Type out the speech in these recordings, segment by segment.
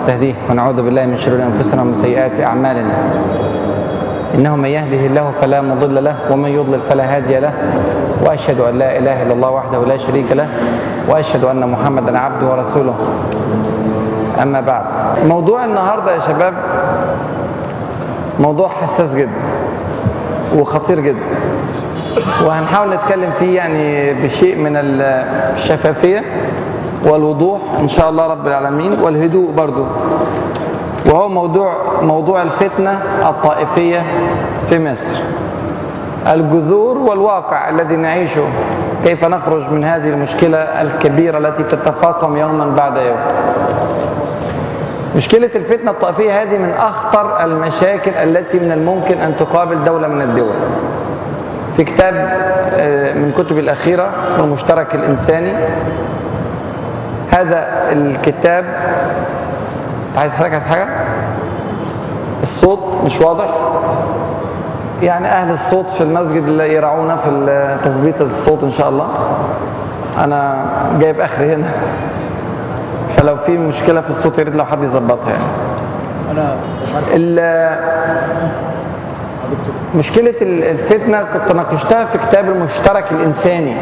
ونستهديه ونعوذ بالله من شرور أنفسنا ومن سيئات أعمالنا إنه من يهده الله فلا مضل له ومن يضلل فلا هادي له وأشهد أن لا إله إلا الله وحده لا شريك له وأشهد أن محمدا عبده ورسوله أما بعد موضوع النهاردة يا شباب موضوع حساس جدا وخطير جدا وهنحاول نتكلم فيه يعني بشيء من الشفافية والوضوح إن شاء الله رب العالمين والهدوء برضو وهو موضوع موضوع الفتنة الطائفية في مصر الجذور والواقع الذي نعيشه كيف نخرج من هذه المشكلة الكبيرة التي تتفاقم يوما بعد يوم مشكلة الفتنة الطائفية هذه من أخطر المشاكل التي من الممكن أن تقابل دولة من الدول في كتاب من كتب الأخيرة اسمه المشترك الإنساني هذا الكتاب عايز حضرتك عايز حاجة؟ الصوت مش واضح؟ يعني أهل الصوت في المسجد اللي يرعونا في تثبيت الصوت إن شاء الله أنا جايب آخري هنا فلو في مشكلة في الصوت يا ريت لو حد يظبطها يعني انا مشكلة الفتنة كنت ناقشتها في كتاب المشترك الإنساني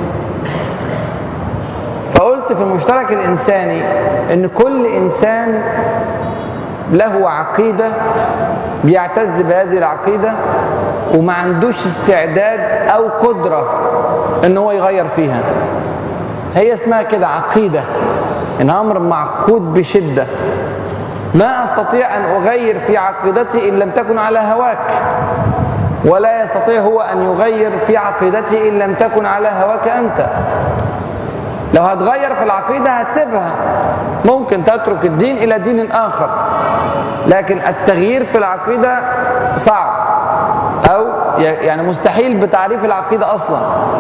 فقلت في المشترك الإنساني إن كل إنسان له عقيدة بيعتز بهذه العقيدة وما عندوش استعداد أو قدرة إن هو يغير فيها هي اسمها كده عقيدة إن أمر معقود بشدة ما أستطيع أن أغير في عقيدتي إن لم تكن على هواك ولا يستطيع هو أن يغير في عقيدتي إن لم تكن على هواك أنت لو هتغير في العقيدة هتسيبها ممكن تترك الدين إلى دين آخر لكن التغيير في العقيدة صعب أو يعني مستحيل بتعريف العقيدة أصلا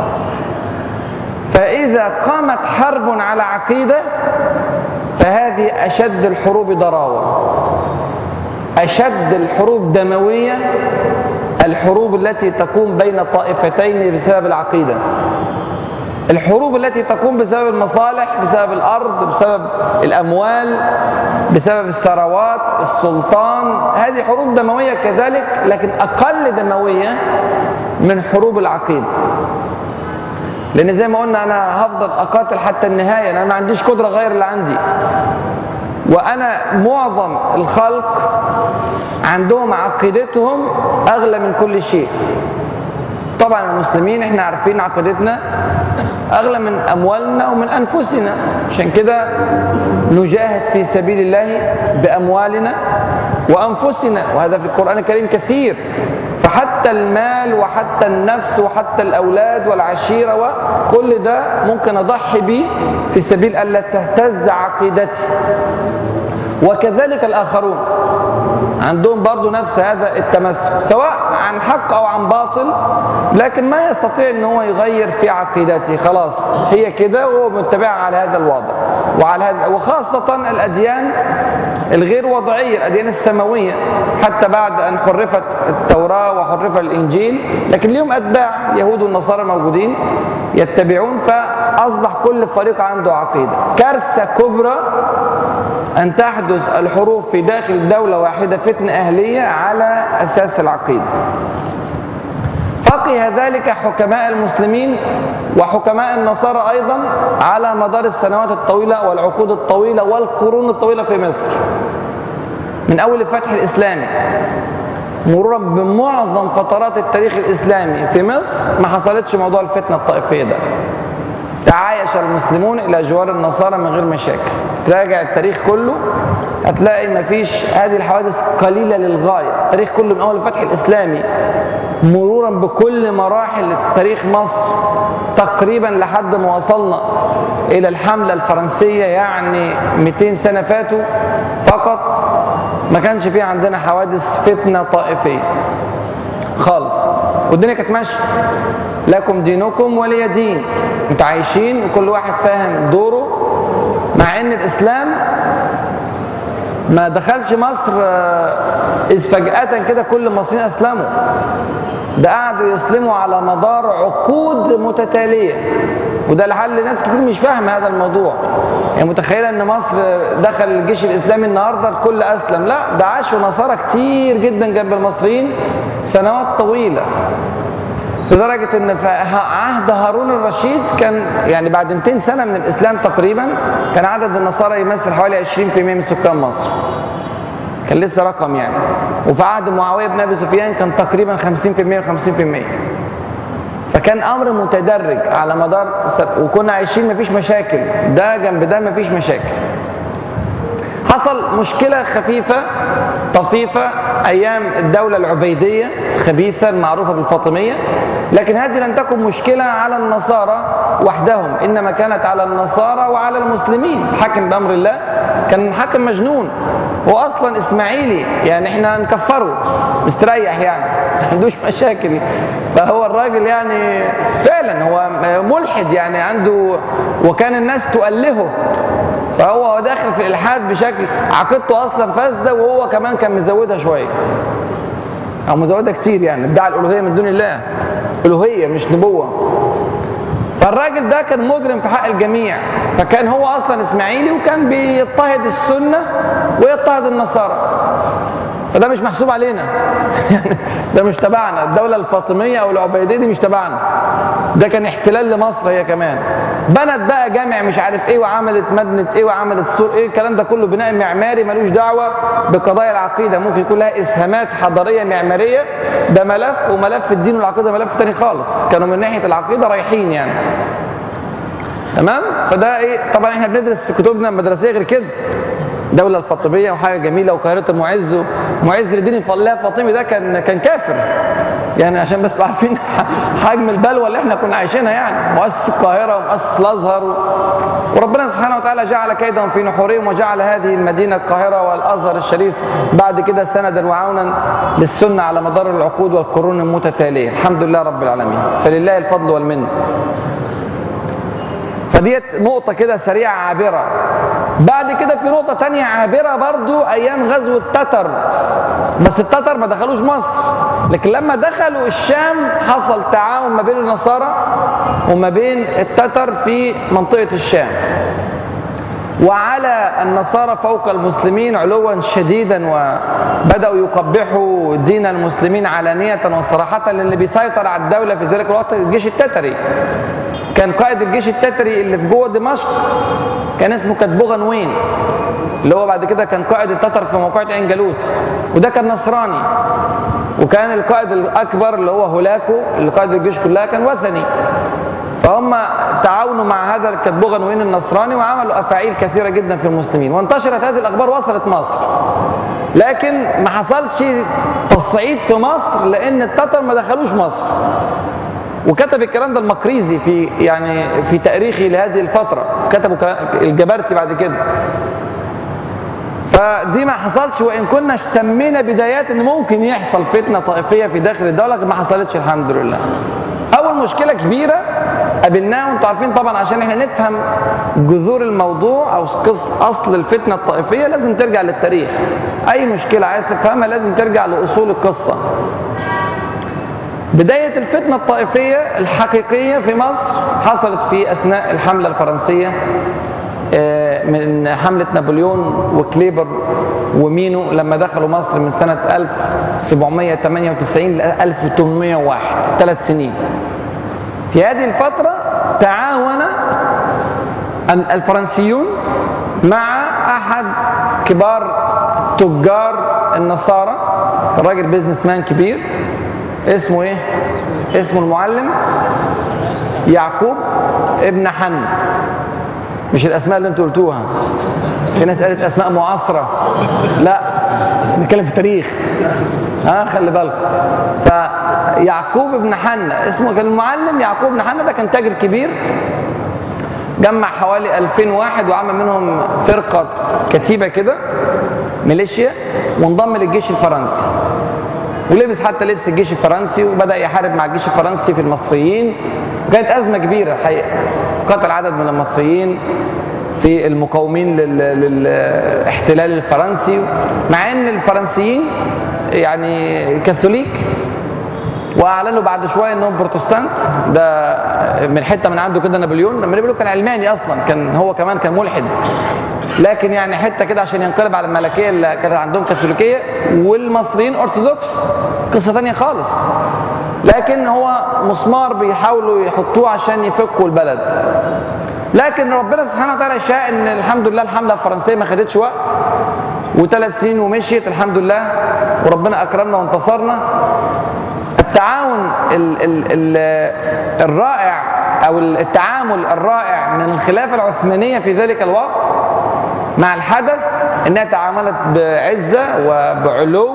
فإذا قامت حرب على عقيدة فهذه أشد الحروب ضراوة أشد الحروب دموية الحروب التي تقوم بين طائفتين بسبب العقيدة الحروب التي تقوم بسبب المصالح بسبب الأرض بسبب الأموال بسبب الثروات السلطان هذه حروب دموية كذلك لكن أقل دموية من حروب العقيدة لان زي ما قلنا انا هفضل اقاتل حتى النهايه انا ما عنديش قدره غير اللي عندي وانا معظم الخلق عندهم عقيدتهم اغلى من كل شيء طبعا المسلمين احنا عارفين عقيدتنا اغلى من اموالنا ومن انفسنا عشان كده نجاهد في سبيل الله باموالنا وانفسنا وهذا في القران الكريم كثير فحتى المال وحتى النفس وحتى الأولاد والعشيرة وكل ده ممكن أضحي به في سبيل ألا تهتز عقيدتي وكذلك الآخرون عندهم برضو نفس هذا التمسك سواء عن حق أو عن باطل لكن ما يستطيع أن هو يغير في عقيدته خلاص هي كده وهو متبع على هذا الوضع وعلى هذا وخاصة الأديان الغير وضعية الأديان السماوية حتى بعد أن حرفت التوراة وحرف الإنجيل لكن ليهم أتباع يهود والنصارى موجودين يتبعون فأصبح كل فريق عنده عقيدة كارثة كبرى أن تحدث الحروب في داخل دولة واحدة فتنة أهلية على أساس العقيدة فقه ذلك حكماء المسلمين وحكماء النصارى أيضا على مدار السنوات الطويلة والعقود الطويلة والقرون الطويلة في مصر من أول الفتح الإسلامي مرورا بمعظم فترات التاريخ الإسلامي في مصر ما حصلتش موضوع الفتنة الطائفية ده تعايش المسلمون إلى جوار النصارى من غير مشاكل تراجع التاريخ كله هتلاقي ما فيش هذه الحوادث قليلة للغاية التاريخ كله من أول الفتح الإسلامي مرورا بكل مراحل تاريخ مصر تقريبا لحد ما وصلنا إلى الحملة الفرنسية يعني 200 سنة فاتوا فقط ما كانش فيه عندنا حوادث فتنة طائفية خالص والدنيا كانت ماشيه لكم دينكم ولي دين انتوا عايشين وكل واحد فاهم دوره مع ان الاسلام ما دخلش مصر اذ فجأة كده كل المصريين اسلموا ده قعدوا يسلموا على مدار عقود متتالية وده لحل ناس كتير مش فاهمه هذا الموضوع يعني متخيله ان مصر دخل الجيش الاسلامي النهارده الكل اسلم لا ده عاشوا نصارى كتير جدا جنب المصريين سنوات طويله لدرجة ان في عهد هارون الرشيد كان يعني بعد 200 سنة من الاسلام تقريبا كان عدد النصارى يمثل حوالي 20% من سكان مصر كان لسه رقم يعني وفي عهد معاوية بن ابي سفيان كان تقريبا 50% و50% فكان امر متدرج على مدار س... وكنا عايشين مفيش مشاكل ده جنب ده مفيش مشاكل حصل مشكلة خفيفة طفيفة أيام الدولة العبيدية الخبيثة المعروفة بالفاطمية لكن هذه لم تكن مشكلة على النصارى وحدهم إنما كانت على النصارى وعلى المسلمين الحاكم بأمر الله كان حاكم مجنون هو أصلا إسماعيلي يعني إحنا نكفره مستريح يعني ما عندوش مشاكل فهو الراجل يعني فعلا هو ملحد يعني عنده وكان الناس تؤلهه فهو داخل في الالحاد بشكل عقيدته اصلا فاسده وهو كمان كان مزودها شويه او مزودها كتير يعني ادعى الالوهيه من دون الله الوهيه مش نبوه فالراجل ده كان مجرم في حق الجميع فكان هو اصلا اسماعيلي وكان بيضطهد السنه ويضطهد النصارى فده مش محسوب علينا يعني ده مش تبعنا الدولة الفاطمية أو العبيدية دي مش تبعنا ده كان احتلال لمصر هي كمان بنت بقى جامع مش عارف ايه وعملت مدنة ايه وعملت سور ايه الكلام ده كله بناء معماري ملوش دعوة بقضايا العقيدة ممكن يكون لها اسهامات حضارية معمارية ده ملف وملف الدين والعقيدة ملف تاني خالص كانوا من ناحية العقيدة رايحين يعني تمام فده ايه طبعا احنا بندرس في كتبنا المدرسيه غير كده الدولة الفاطمية وحاجة جميلة وقاهرة المعز معز للدين الله الفاطمي ده كان كان كافر يعني عشان بس تبقوا عارفين حجم البلوى اللي احنا كنا عايشينها يعني مؤسس القاهرة ومؤسس الأزهر و... وربنا سبحانه وتعالى جعل كيدهم في نحورهم وجعل هذه المدينة القاهرة والأزهر الشريف بعد كده سندا وعونا للسنة على مدار العقود والقرون المتتالية الحمد لله رب العالمين فلله الفضل والمنه فديت نقطة كده سريعة عابرة بعد كده في نقطة تانية عابرة برضو أيام غزو التتر بس التتر ما دخلوش مصر لكن لما دخلوا الشام حصل تعاون ما بين النصارى وما بين التتر في منطقة الشام وعلى النصارى فوق المسلمين علوا شديدا وبدأوا يقبحوا دين المسلمين علانية وصراحة لأن بيسيطر على الدولة في ذلك الوقت الجيش التتري كان قائد الجيش التتري اللي في جوه دمشق كان اسمه كتبوغن وين اللي هو بعد كده كان قائد التتر في موقعة عين جالوت وده كان نصراني وكان القائد الأكبر اللي هو هولاكو اللي قائد الجيش كلها كان وثني فهم تعاونوا مع هذا الكتبوغن وين النصراني وعملوا افاعيل كثيره جدا في المسلمين وانتشرت هذه الاخبار وصلت مصر لكن ما حصلش تصعيد في مصر لان التتر ما دخلوش مصر وكتب الكلام ده المقريزي في يعني في تاريخه لهذه الفتره كتبه الجبرتي بعد كده فدي ما حصلش وان كنا اشتمينا بدايات ان ممكن يحصل فتنه طائفيه في داخل الدوله لكن ما حصلتش الحمد لله اول مشكله كبيره قابلناها وانتم عارفين طبعا عشان احنا نفهم جذور الموضوع او قص اصل الفتنه الطائفيه لازم ترجع للتاريخ اي مشكله عايز تفهمها لازم ترجع لاصول القصه بداية الفتنة الطائفية الحقيقية في مصر حصلت في أثناء الحملة الفرنسية من حملة نابليون وكليبر ومينو لما دخلوا مصر من سنة 1798 ل 1801 ثلاث سنين في هذه الفترة تعاون الفرنسيون مع أحد كبار تجار النصارى كان راجل بيزنس مان كبير اسمه ايه؟ اسمه المعلم يعقوب ابن حن مش الاسماء اللي انتوا قلتوها في ناس قالت اسماء معاصره لا نتكلم في التاريخ ها خلي بالكم فيعقوب ابن حنا اسمه كان المعلم يعقوب ابن حنا ده كان تاجر كبير جمع حوالي 2000 واحد وعمل منهم فرقه كتيبه كده ميليشيا وانضم للجيش الفرنسي ولبس حتى لبس الجيش الفرنسي وبدا يحارب مع الجيش الفرنسي في المصريين وكانت ازمه كبيره الحقيقه قتل عدد من المصريين في المقاومين للاحتلال الفرنسي مع ان الفرنسيين يعني كاثوليك واعلنوا بعد شويه انهم بروتستانت ده من حته من عنده كده نابليون نابليون كان علماني اصلا كان هو كمان كان ملحد لكن يعني حته كده عشان ينقلب على الملكيه اللي كان عندهم كاثوليكيه والمصريين ارثوذكس قصه ثانيه خالص لكن هو مسمار بيحاولوا يحطوه عشان يفكوا البلد لكن ربنا سبحانه وتعالى شاء ان الحمد لله الحمله الفرنسيه ما خدتش وقت وثلاث سنين ومشيت الحمد لله وربنا اكرمنا وانتصرنا التعاون ال ال ال الرائع او التعامل الرائع من الخلافه العثمانيه في ذلك الوقت مع الحدث انها تعاملت بعزه وبعلو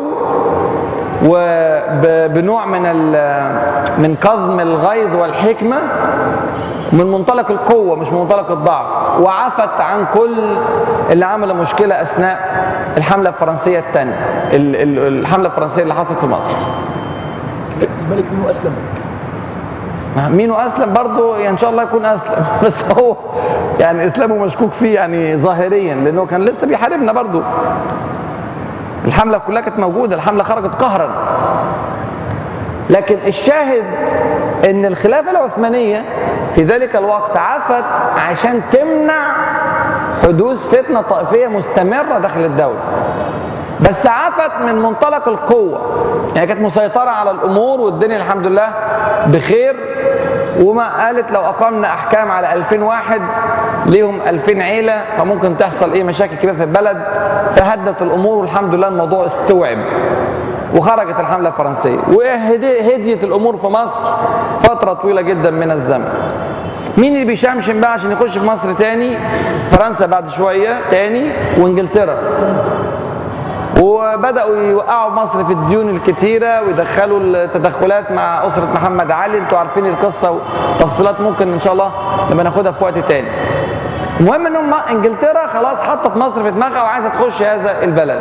وبنوع من من كظم الغيظ والحكمه من منطلق القوة مش من منطلق الضعف وعفت عن كل اللي عمل مشكلة أثناء الحملة الفرنسية الثانية الحملة الفرنسية اللي حصلت في مصر الملك منه أسلم مينو اسلم برضه يعني ان شاء الله يكون اسلم بس هو يعني اسلامه مشكوك فيه يعني ظاهريا لانه كان لسه بيحاربنا برضه الحمله كلها كانت موجوده الحمله خرجت قهرا لكن الشاهد ان الخلافه العثمانيه في ذلك الوقت عفت عشان تمنع حدوث فتنه طائفيه مستمره داخل الدوله بس عفت من منطلق القوه يعني كانت مسيطره على الامور والدنيا الحمد لله بخير وما قالت لو اقمنا احكام على 2000 واحد ليهم 2000 عيله فممكن تحصل ايه مشاكل كبيره في البلد فهدت الامور والحمد لله الموضوع استوعب وخرجت الحمله الفرنسيه وهديت الامور في مصر فتره طويله جدا من الزمن مين اللي بيشمشم بقى عشان يخش في مصر تاني فرنسا بعد شويه تاني وانجلترا وبداوا يوقعوا مصر في الديون الكتيره ويدخلوا التدخلات مع اسره محمد علي انتوا عارفين القصه وتفصيلات ممكن ان شاء الله لما ناخدها في وقت تاني المهم ان هم انجلترا خلاص حطت مصر في دماغها وعايزه تخش هذا البلد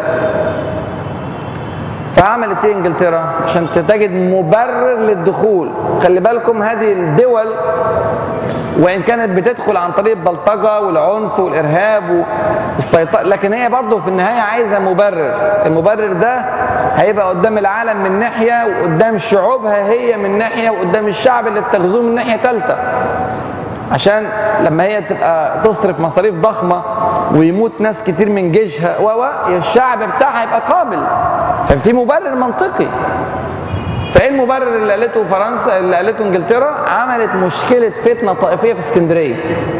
فعملت ايه انجلترا عشان تجد مبرر للدخول خلي بالكم هذه الدول وان كانت بتدخل عن طريق البلطجه والعنف والارهاب والسيطره لكن هي برضه في النهايه عايزه مبرر المبرر ده هيبقى قدام العالم من ناحيه وقدام شعوبها هي من ناحيه وقدام الشعب اللي بتغزوه من ناحيه ثالثه عشان لما هي تبقى تصرف مصاريف ضخمه ويموت ناس كتير من جيشها و الشعب بتاعها يبقى قابل ففي مبرر منطقي فايه المبرر اللي قالته فرنسا اللي قالته انجلترا عملت مشكله فتنه طائفيه في اسكندريه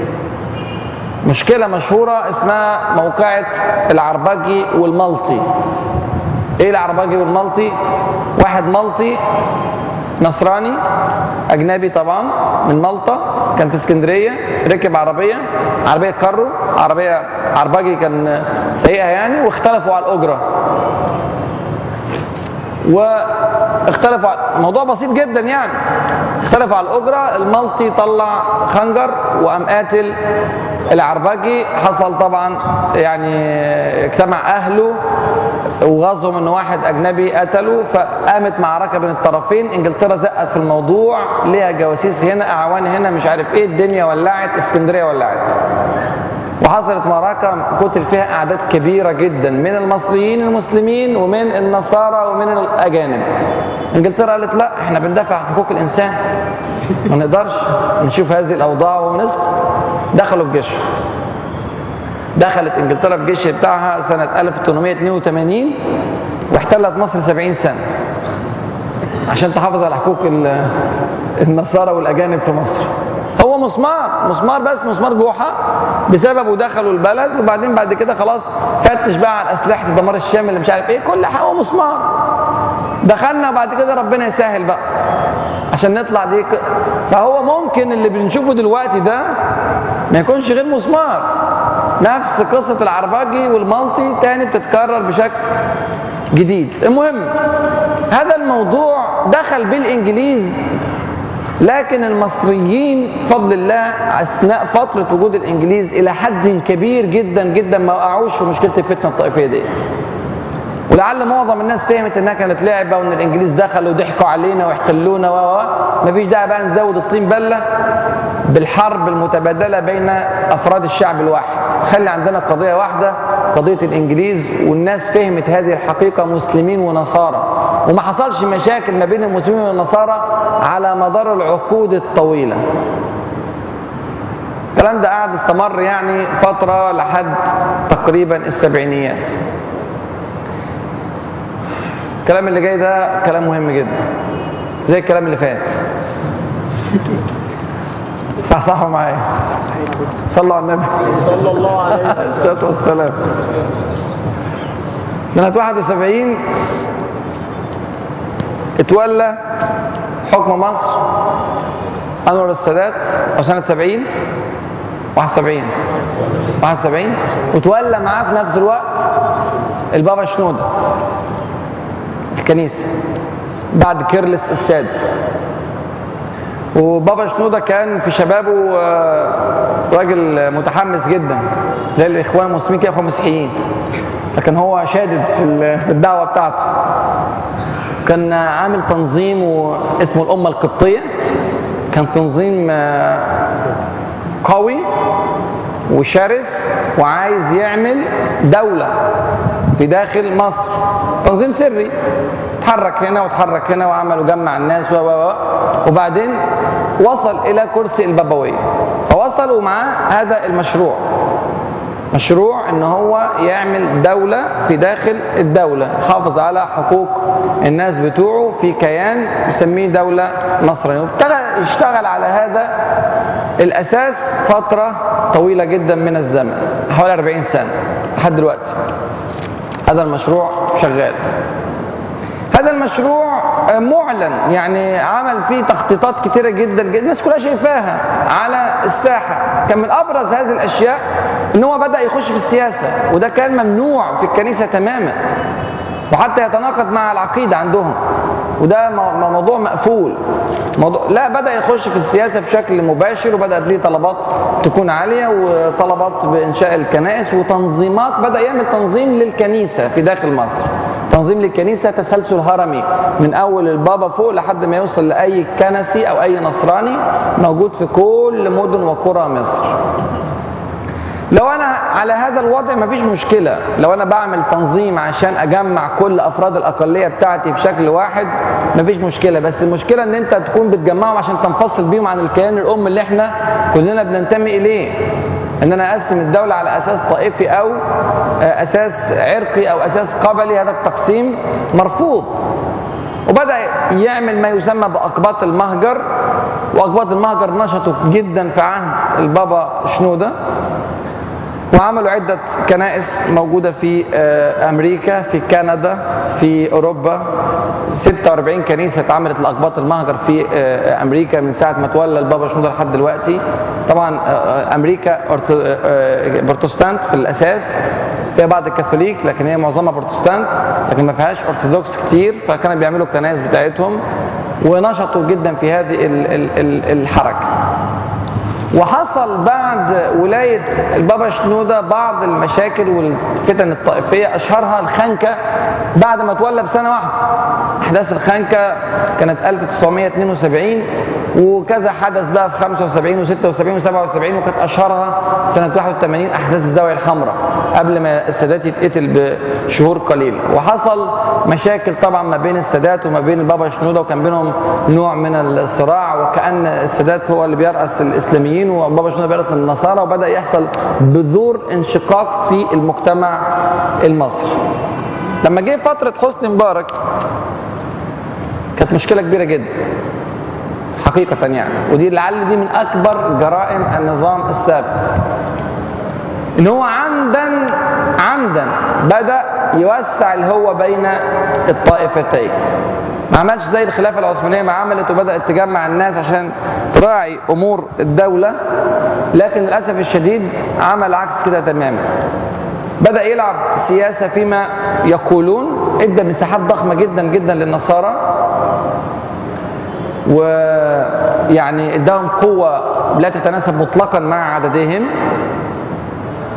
مشكله مشهوره اسمها موقعه العربجي والملطي ايه العربجي والملطي واحد ملطي نصراني اجنبي طبعا من مالطا كان في اسكندريه ركب عربيه عربيه كارو عربيه عربجي كان سايقها يعني واختلفوا على الاجره واختلفوا على موضوع بسيط جدا يعني اختلفوا على الاجره المالطي طلع خنجر وقام قاتل العربجي حصل طبعا يعني اجتمع اهله وغزهم ان واحد اجنبي قتله فقامت معركه بين الطرفين انجلترا زقت في الموضوع ليها جواسيس هنا اعوان هنا مش عارف ايه الدنيا ولعت اسكندريه ولعت وحصلت معركة قتل فيها أعداد كبيرة جدا من المصريين المسلمين ومن النصارى ومن الأجانب إنجلترا قالت لا إحنا بندافع عن حقوق الإنسان ما نقدرش نشوف هذه الأوضاع ونسكت دخلوا الجيش دخلت إنجلترا بجيش بتاعها سنة 1882 واحتلت مصر 70 سنة عشان تحافظ على حقوق النصارى والأجانب في مصر هو مسمار مسمار بس مسمار جوحة بسببه دخلوا البلد وبعدين بعد كده خلاص فتش بقى على اسلحه الدمار الشامل اللي مش عارف ايه كل حاجه هو مسمار دخلنا وبعد كده ربنا يسهل بقى عشان نطلع دي ك... فهو ممكن اللي بنشوفه دلوقتي ده ما يكونش غير مسمار نفس قصه العرباجي والمالطي تاني بتتكرر بشكل جديد المهم هذا الموضوع دخل بالانجليز لكن المصريين بفضل الله اثناء فتره وجود الانجليز الى حد كبير جدا جدا ما وقعوش في مشكله الفتنه الطائفيه ديت ولعل معظم الناس فهمت انها كانت لعبه وان الانجليز دخلوا وضحكوا علينا واحتلونا و و مفيش داعي بقى نزود الطين بله بالحرب المتبادله بين افراد الشعب الواحد خلي عندنا قضيه واحده قضيه الانجليز والناس فهمت هذه الحقيقه مسلمين ونصارى وما حصلش مشاكل ما بين المسلمين والنصارى على مدار العقود الطويله الكلام ده قعد استمر يعني فترة لحد تقريبا السبعينيات الكلام اللي جاي ده كلام مهم جدا زي الكلام اللي فات صح صح معايا صلوا على النبي صلى الله عليه وسلم الصلاة والسلام سنة 71 اتولى حكم مصر أنور السادات أو سنة 70 71 71 وتولى معاه في نفس الوقت البابا شنودة الكنيسة بعد كيرلس السادس وبابا شنودة كان في شبابه آه، راجل متحمس جدا زي الاخوان المسلمين كده اخوان مسيحيين فكان هو شادد في ال- في الدعوه بتاعته كان عامل تنظيم اسمه الامه القبطيه كان تنظيم آه، قوي وشرس وعايز يعمل دولة في داخل مصر تنظيم سري اتحرك هنا واتحرك هنا وعمل وجمع الناس و و و وبعدين وصل إلى كرسي البابوية فوصلوا معاه هذا المشروع مشروع ان هو يعمل دولة في داخل الدولة حافظ على حقوق الناس بتوعه في كيان يسميه دولة نصرانية وابتغى- اشتغل على هذا الاساس فترة طويلة جدا من الزمن حوالي 40 سنة لحد دلوقتي هذا المشروع شغال هذا المشروع معلن يعني عمل فيه تخطيطات كتيرة جدا جدا الناس كلها شايفاها على الساحة كان من أبرز هذه الأشياء إن هو بدأ يخش في السياسة وده كان ممنوع في الكنيسة تماما وحتى يتناقض مع العقيدة عندهم وده مو- موضوع مقفول موضوع لا بدأ يخش في السياسة بشكل مباشر وبدأت ليه طلبات تكون عالية وطلبات بإنشاء الكنائس وتنظيمات بدأ يعمل تنظيم للكنيسة في داخل مصر تنظيم للكنيسة تسلسل هرمي من أول البابا فوق لحد ما يوصل لأي كنسي أو أي نصراني موجود في كل مدن وقرى مصر لو انا على هذا الوضع مفيش مشكله لو انا بعمل تنظيم عشان اجمع كل افراد الاقليه بتاعتي في شكل واحد مفيش مشكله بس المشكله ان انت تكون بتجمعهم عشان تنفصل بيهم عن الكيان الام اللي احنا كلنا بننتمي اليه ان انا اقسم الدوله على اساس طائفي او آه، اساس عرقي او اساس قبلي هذا التقسيم مرفوض وبدا يعمل ما يسمى باقباط المهجر واقباط المهجر نشطوا جدا في عهد البابا شنوده وعملوا عدة كنائس موجودة في آه، أمريكا في كندا في أوروبا 46 كنيسة اتعملت لأقباط المهجر في آه، أمريكا من ساعة ما تولى البابا شنودة لحد دلوقتي طبعا آه، آه، أمريكا أرث- آه، آه، بروتستانت في الأساس فيها بعض الكاثوليك لكن هي معظمها بروتستانت لكن ما فيهاش أرثوذكس كتير فكانوا بيعملوا الكنائس بتاعتهم ونشطوا جدا في هذه ال- ال- ال- الحركة وحصل بعد ولاية البابا شنودة بعض المشاكل والفتن الطائفية أشهرها الخنكة بعد ما تولى بسنة واحدة أحداث الخنكة كانت 1972 وكذا حدث بقى في 75 و76 و77 وكانت أشهرها سنة 81 أحداث الزاوية الحمراء قبل ما السادات يتقتل بشهور قليلة وحصل مشاكل طبعا ما بين السادات وما بين البابا شنودة وكان بينهم نوع من الصراع وكأن السادات هو اللي بيرأس الإسلاميين وبابا شنودة بيرأس النصارى وبدأ يحصل بذور انشقاق في المجتمع المصري لما جه فترة حسني مبارك كانت مشكلة كبيرة جدا حقيقة يعني ودي لعل دي من أكبر جرائم النظام السابق ان هو عمدا عمدا بدا يوسع الهوة بين الطائفتين ما عملش زي الخلافه العثمانيه ما عملت وبدات تجمع الناس عشان تراعي امور الدوله لكن للاسف الشديد عمل عكس كده تماما بدا يلعب سياسه فيما يقولون ادى مساحات ضخمه جدا جدا للنصارى ويعني اداهم قوه لا تتناسب مطلقا مع عددهم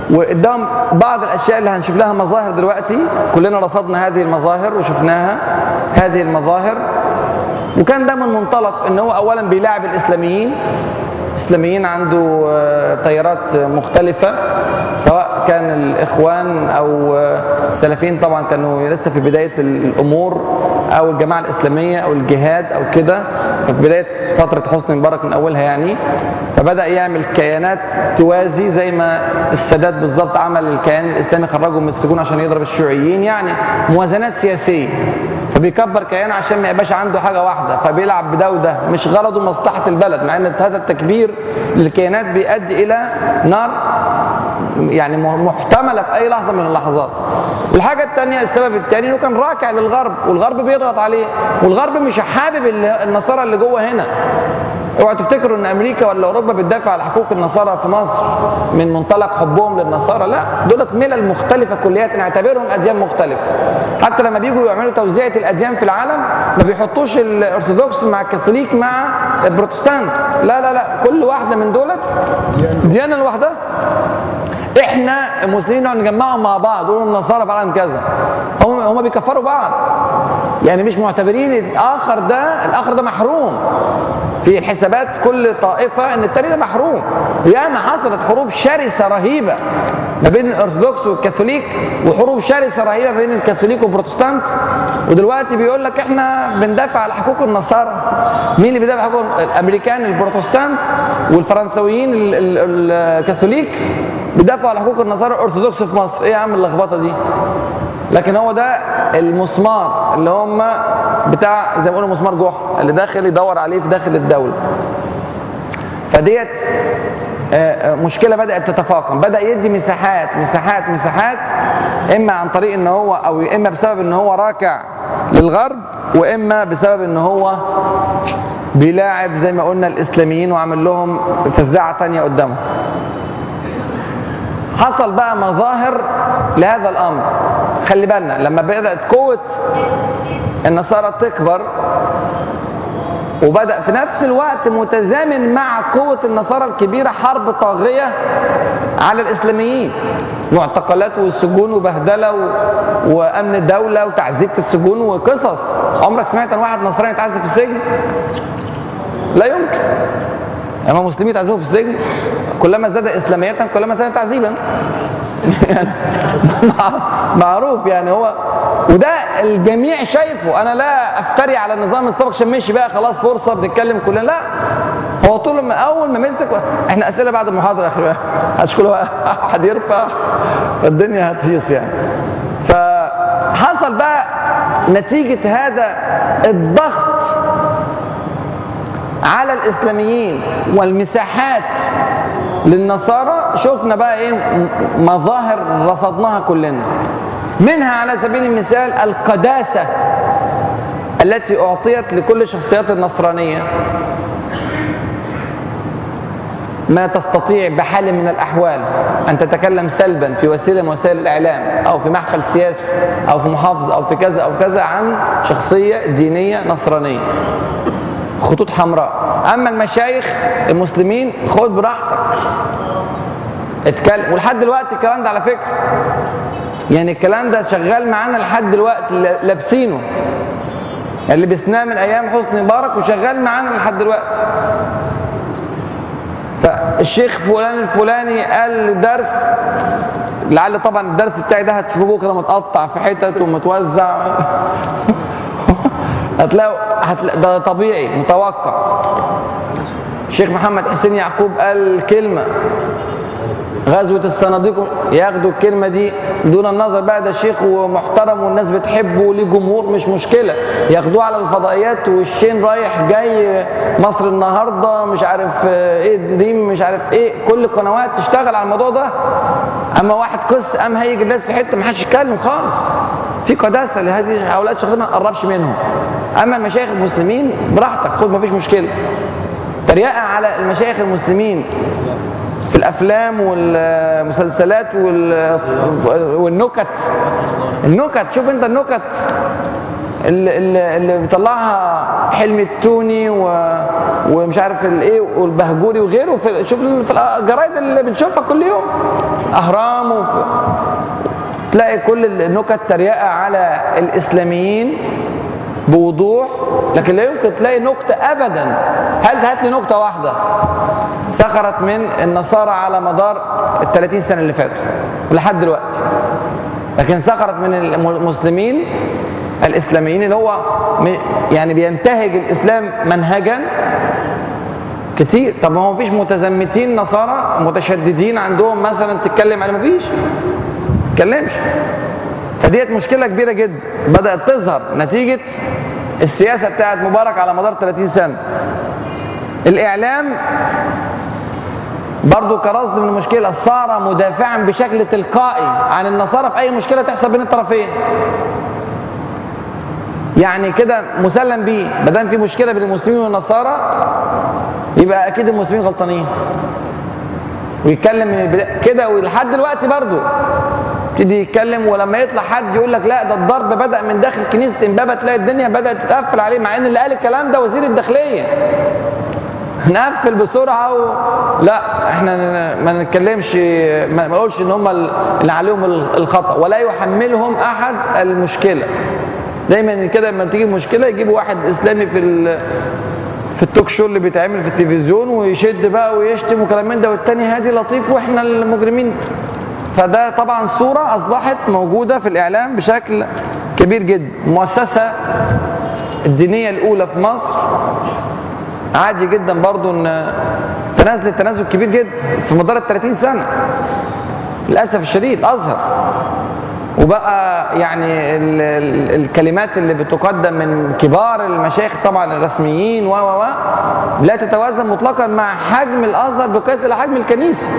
وقدام بعض الاشياء اللي هنشوف لها مظاهر دلوقتي كلنا رصدنا هذه المظاهر وشفناها هذه المظاهر وكان ده من منطلق ان هو اولا بيلاعب الاسلاميين اسلاميين عنده آه، تيارات مختلفه سواء كان الاخوان او آه، السلفيين طبعا كانوا لسه في بدايه الامور او الجماعه الاسلاميه او الجهاد او كده ففي بدايه فتره حسني مبارك من اولها يعني فبدا يعمل كيانات توازي زي ما السادات بالظبط عمل الكيان الاسلامي خرجه من السجون عشان يضرب الشيوعيين يعني موازنات سياسيه فبيكبر كيان عشان ما يبقاش عنده حاجه واحده فبيلعب بده وده مش غرضه مصلحه البلد مع ان هذا التكبير للكيانات بيؤدي الى نار يعني محتمله في اي لحظه من اللحظات. الحاجه الثانيه السبب الثاني انه كان راكع للغرب والغرب بيضغط عليه والغرب مش حابب النصارى اللي جوه هنا. اوعوا تفتكروا ان امريكا ولا اوروبا بتدافع على حقوق النصارى في مصر من منطلق حبهم للنصارى لا دولت ملل مختلفه كليات نعتبرهم اديان مختلفه حتى لما بيجوا يعملوا توزيعه الاديان في العالم ما بيحطوش الارثوذكس مع الكاثوليك مع البروتستانت لا لا لا كل واحده من دولت ديانه لوحدها احنا المسلمين نقعد نجمعهم مع بعض يقولوا النصارى فعلا كذا هم هم بيكفروا بعض يعني مش معتبرين الاخر ده الاخر ده محروم في الحسابات كل طائفه ان التاني ده محروم وياما حصلت حروب شرسه رهيبه ما بين الارثوذكس والكاثوليك وحروب شرسه رهيبه بين الكاثوليك والبروتستانت ودلوقتي بيقول لك احنا بندافع على حقوق النصارى مين اللي بيدافع حقوق الامريكان البروتستانت والفرنسويين الكاثوليك بيدافعوا على حقوق النصارى الارثوذكس في مصر ايه يا عم اللخبطه دي لكن هو ده المسمار اللي هم بتاع زي ما بيقولوا مسمار جحا اللي داخل يدور عليه في داخل الدوله فديت آه، آه، مشكله بدات تتفاقم بدا يدي مساحات مساحات مساحات اما عن طريق ان هو او اما بسبب ان هو راكع للغرب واما بسبب ان هو بيلاعب زي ما قلنا الاسلاميين وعمل لهم فزاعه تانية قدامهم حصل بقى مظاهر لهذا الامر خلي بالنا لما بدات قوه النصارى تكبر وبدا في نفس الوقت متزامن مع قوه النصارى الكبيره حرب طاغيه على الاسلاميين معتقلات والسجون وبهدله و... وامن الدوله وتعذيب في السجون وقصص عمرك سمعت عن واحد نصراني اتعذب في السجن لا يمكن اما مسلمين يتعذبوا في السجن كلما ازداد اسلاميه كلما ازداد تعذيبا يعني معروف يعني هو وده الجميع شايفه انا لا افتري على النظام السابق عشان مشي بقى خلاص فرصه بنتكلم كلنا لا هو طول ما اول ما مسك احنا اسئله بعد المحاضره يا اخي مش كل واحد يرفع فالدنيا هتهيص يعني فحصل بقى نتيجه هذا الضغط على الاسلاميين والمساحات للنصارى شفنا بقى ايه مظاهر رصدناها كلنا منها على سبيل المثال القداسه التي اعطيت لكل الشخصيات النصرانيه ما تستطيع بحال من الاحوال ان تتكلم سلبا في وسيله من وسائل الاعلام او في محفل سياسي او في محافظه او في كذا او في كذا عن شخصيه دينيه نصرانيه خطوط حمراء اما المشايخ المسلمين خد براحتك اتكلم ولحد دلوقتي الكلام ده على فكره يعني الكلام ده شغال معانا لحد دلوقتي لابسينه اللي لبسناه من ايام حسني مبارك وشغال معانا لحد دلوقتي فالشيخ فلان الفلاني قال درس لعل طبعا الدرس بتاعي ده هتشوفوه بكره متقطع في حتت ومتوزع هتلاقوا هتلاقوا ده طبيعي متوقع الشيخ محمد حسين يعقوب قال كلمة غزوة الصناديق ياخدوا الكلمة دي دون النظر بقى ده شيخ ومحترم والناس بتحبه وليه جمهور مش مشكلة ياخدوه على الفضائيات والشين رايح جاي مصر النهاردة مش عارف ايه دريم مش عارف ايه كل القنوات تشتغل على الموضوع ده اما واحد قس قام هيجي الناس في حتة ما حدش يتكلم خالص في قداسة لهذه هؤلاء الشخصيات ما تقربش منهم اما المشايخ المسلمين براحتك خد ما فيش مشكلة تريقة على المشايخ المسلمين في الافلام والمسلسلات والنكت النكت شوف انت النكت اللي, اللي, اللي بيطلعها حلمي التوني و... ومش عارف الايه والبهجوري وغيره في شوف ال- في الجرايد اللي بنشوفها كل يوم اهرام وفي تلاقي كل النكت تريقه على الاسلاميين بوضوح لكن لا يمكن تلاقي نكته ابدا هل هات لي نكته واحده سخرت من النصارى على مدار ال 30 سنه اللي فاتوا ولحد دلوقتي لكن سخرت من المسلمين الاسلاميين اللي هو م- يعني بينتهج الاسلام منهجا كتير طب ما هو مفيش متزمتين نصارى متشددين عندهم مثلا تتكلم على مفيش تتكلمش فديت مشكله كبيره جدا بدات تظهر نتيجه السياسه بتاعت مبارك على مدار 30 سنه الاعلام برضو كرصد من المشكله صار مدافعا بشكل تلقائي عن النصارى في اي مشكله تحصل بين الطرفين يعني كده مسلم بيه ما دام في مشكله بين المسلمين والنصارى يبقى اكيد المسلمين غلطانين ويتكلم من البدايه كده ولحد دلوقتي برضو يبتدي يتكلم ولما يطلع حد يقول لك لا ده الضرب بدا من داخل كنيسه امبابه تلاقي الدنيا بدات تتقفل عليه مع ان اللي قال الكلام ده وزير الداخليه نقفل بسرعه و... لا احنا ما نتكلمش ما نقولش ان هم اللي عليهم الخطا ولا يحملهم احد المشكله دايما كده لما تيجي مشكله يجيبوا واحد اسلامي في ال... في التوك شو اللي بيتعمل في التلفزيون ويشد بقى ويشتم وكلام من ده والتاني هادي لطيف واحنا المجرمين فده طبعا صورة أصبحت موجودة في الإعلام بشكل كبير جدا المؤسسة الدينية الأولى في مصر عادي جدا برضو ان تنازل تنازل كبير جدا في مدار ال 30 سنة للأسف الشديد الأزهر وبقى يعني ال ال الكلمات اللي بتقدم من كبار المشايخ طبعا الرسميين و و لا تتوازن مطلقا مع حجم الازهر بقياس الى حجم الكنيسه.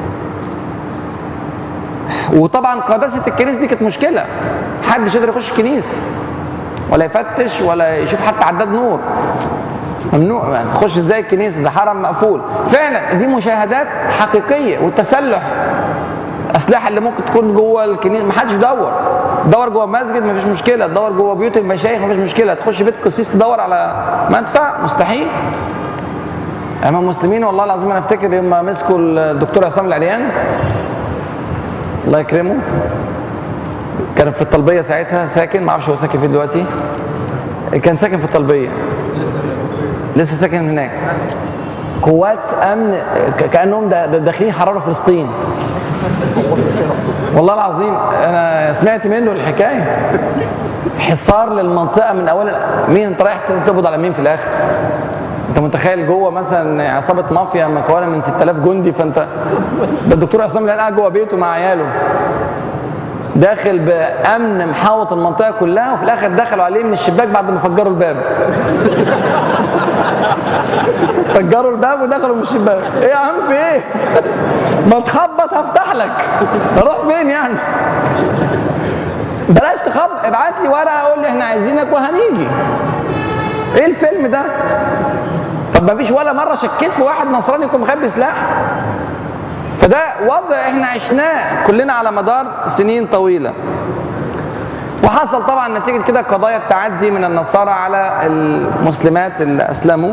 وطبعا قداسه الكنيسه دي كانت مشكله. محدش يقدر يخش الكنيسه ولا يفتش ولا يشوف حتى عداد نور. ممنوع يعني تخش ازاي الكنيسه ده حرم مقفول. فعلا دي مشاهدات حقيقيه والتسلح الاسلحه اللي ممكن تكون جوه الكنيسه ما حدش يدور دور جوه مسجد مفيش مشكله تدور جوه بيوت المشايخ مفيش مشكله تخش بيت قسيس تدور على مدفع مستحيل اما المسلمين والله العظيم انا افتكر يوم ما مسكوا الدكتور عصام العريان الله يكرمه كان في الطلبيه ساعتها ساكن ما اعرفش هو ساكن فين دلوقتي كان ساكن في الطلبيه لسه ساكن هناك قوات امن كانهم داخلين حراره فلسطين والله العظيم انا سمعت منه الحكايه حصار للمنطقه من اول مين انت رايح تقبض على مين في الاخر انت متخيل جوه مثلا عصابه مافيا مكونه من 6000 جندي فانت ده الدكتور عصام اللي قاعد جوه بيته مع عياله داخل بامن محاوط المنطقه كلها وفي الاخر دخلوا عليه من الشباك بعد ما فجروا الباب فجروا الباب ودخلوا من الشباك ايه يا عم في ايه ما تخبط هفتح لك اروح فين يعني بلاش تخبط ابعت لي ورقه قول لي احنا عايزينك وهنيجي ايه الفيلم ده طب ما فيش ولا مره شكيت في واحد نصراني يكون مخبي سلاح فده وضع احنا عشناه كلنا على مدار سنين طويله وحصل طبعا نتيجه كده قضايا التعدي من النصارى على المسلمات اللي اسلموا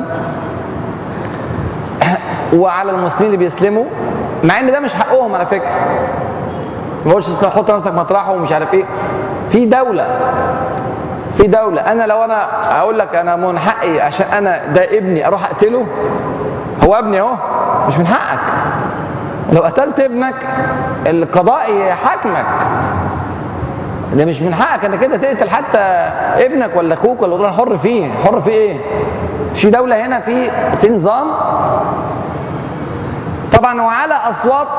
وعلى المسلمين اللي بيسلموا مع ان ده مش حقهم على فكره ما بقولش حط نفسك مطرحه ومش عارف ايه في دوله في دوله انا لو انا اقول لك انا من حقي عشان انا ده ابني اروح اقتله هو ابني اهو مش من حقك لو قتلت ابنك القضاء يحاكمك ده مش من حقك انك كده تقتل حتى ابنك ولا اخوك ولا انا حر فيه حر في ايه في دوله هنا في في نظام طبعا وعلى اصوات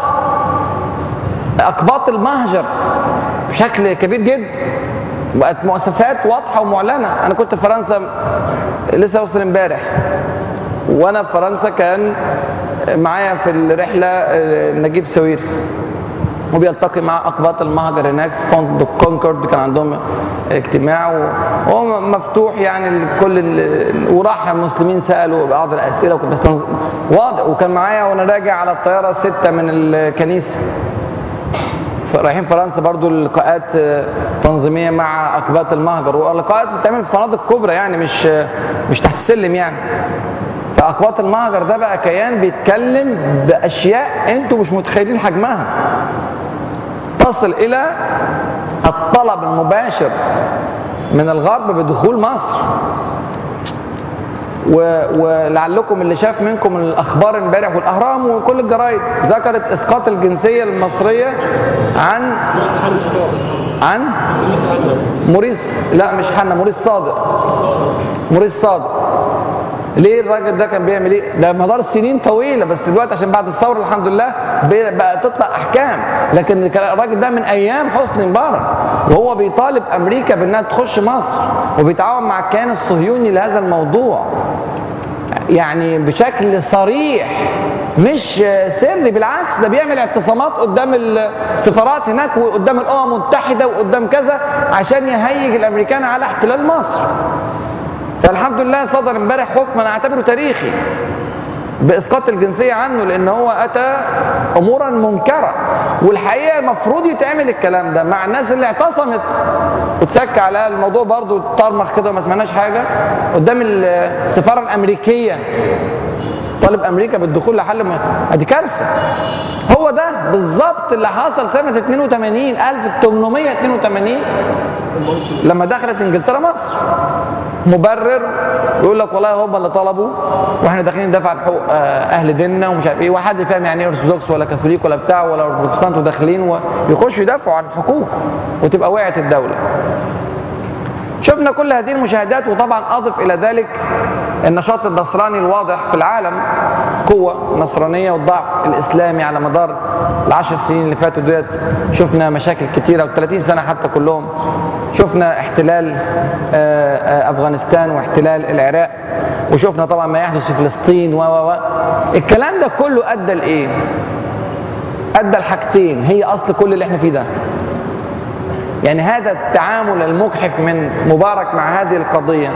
اقباط المهجر بشكل كبير جدا بقت مؤسسات واضحه ومعلنه انا كنت في فرنسا لسه وصل امبارح وانا في فرنسا كان معايا في الرحله نجيب ساويرس وبيلتقي مع اقباط المهجر هناك في فونت دو كونكورد كان عندهم اجتماع وهو مفتوح يعني لكل وراح المسلمين سالوا بعض الاسئله وكنت بستنظ... واضح وكان معايا وانا راجع على الطياره سته من الكنيسه ف- رايحين فرنسا برضو لقاءات آه، تنظيميه مع اقباط المهجر ولقاءات بتعمل في فنادق كبرى يعني مش آه، مش تحت السلم يعني فاقباط المهجر ده بقى كيان بيتكلم باشياء انتوا مش متخيلين حجمها تصل الى الطلب المباشر من الغرب بدخول مصر و... ولعلكم اللي شاف منكم الاخبار امبارح والاهرام وكل الجرايد ذكرت اسقاط الجنسيه المصريه عن عن موريس لا مش حنا موريس صادق موريس صادق ليه الراجل ده كان بيعمل ايه؟ ده مدار سنين طويله بس دلوقتي عشان بعد الثوره الحمد لله بي- بقى تطلع احكام لكن كان الراجل ده من ايام حسني مبارك وهو بيطالب امريكا بانها تخش مصر وبيتعاون مع الكيان الصهيوني لهذا الموضوع يعني بشكل صريح مش سري بالعكس ده بيعمل اعتصامات قدام السفارات هناك وقدام الامم المتحده وقدام كذا عشان يهيج الامريكان على احتلال مصر فالحمد لله صدر امبارح حكم انا اعتبره تاريخي باسقاط الجنسيه عنه لان هو اتى امورا منكره والحقيقه المفروض يتعمل الكلام ده مع الناس اللي اعتصمت وتسك على الموضوع برضو طرمخ كده وما سمعناش حاجه قدام السفاره الامريكيه طالب امريكا بالدخول لحل م... ادي كارثه هو ده بالظبط اللي حصل سنه 82 1882 لما دخلت انجلترا مصر مبرر يقول لك والله هم اللي طلبوا واحنا داخلين ندافع عن حقوق آه، اهل ديننا ومش عارف ايه وحد فاهم يعني ايه ارثوذكس ولا كاثوليك ولا بتاع ولا بروتستانت وداخلين ويخشوا يدافعوا عن حقوق وتبقى وقعت الدوله شفنا كل هذه المشاهدات وطبعا اضف الى ذلك النشاط النصراني الواضح في العالم قوة نصرانية والضعف الإسلامي على مدار العشر سنين اللي فاتوا ديت شفنا مشاكل كتيرة و30 سنة حتى كلهم شفنا احتلال آه، آه، أفغانستان واحتلال العراق وشفنا طبعا ما يحدث في فلسطين و و و الكلام ده كله أدى لإيه؟ أدى لحاجتين هي أصل كل اللي احنا فيه ده يعني هذا التعامل المجحف من مبارك مع هذه القضية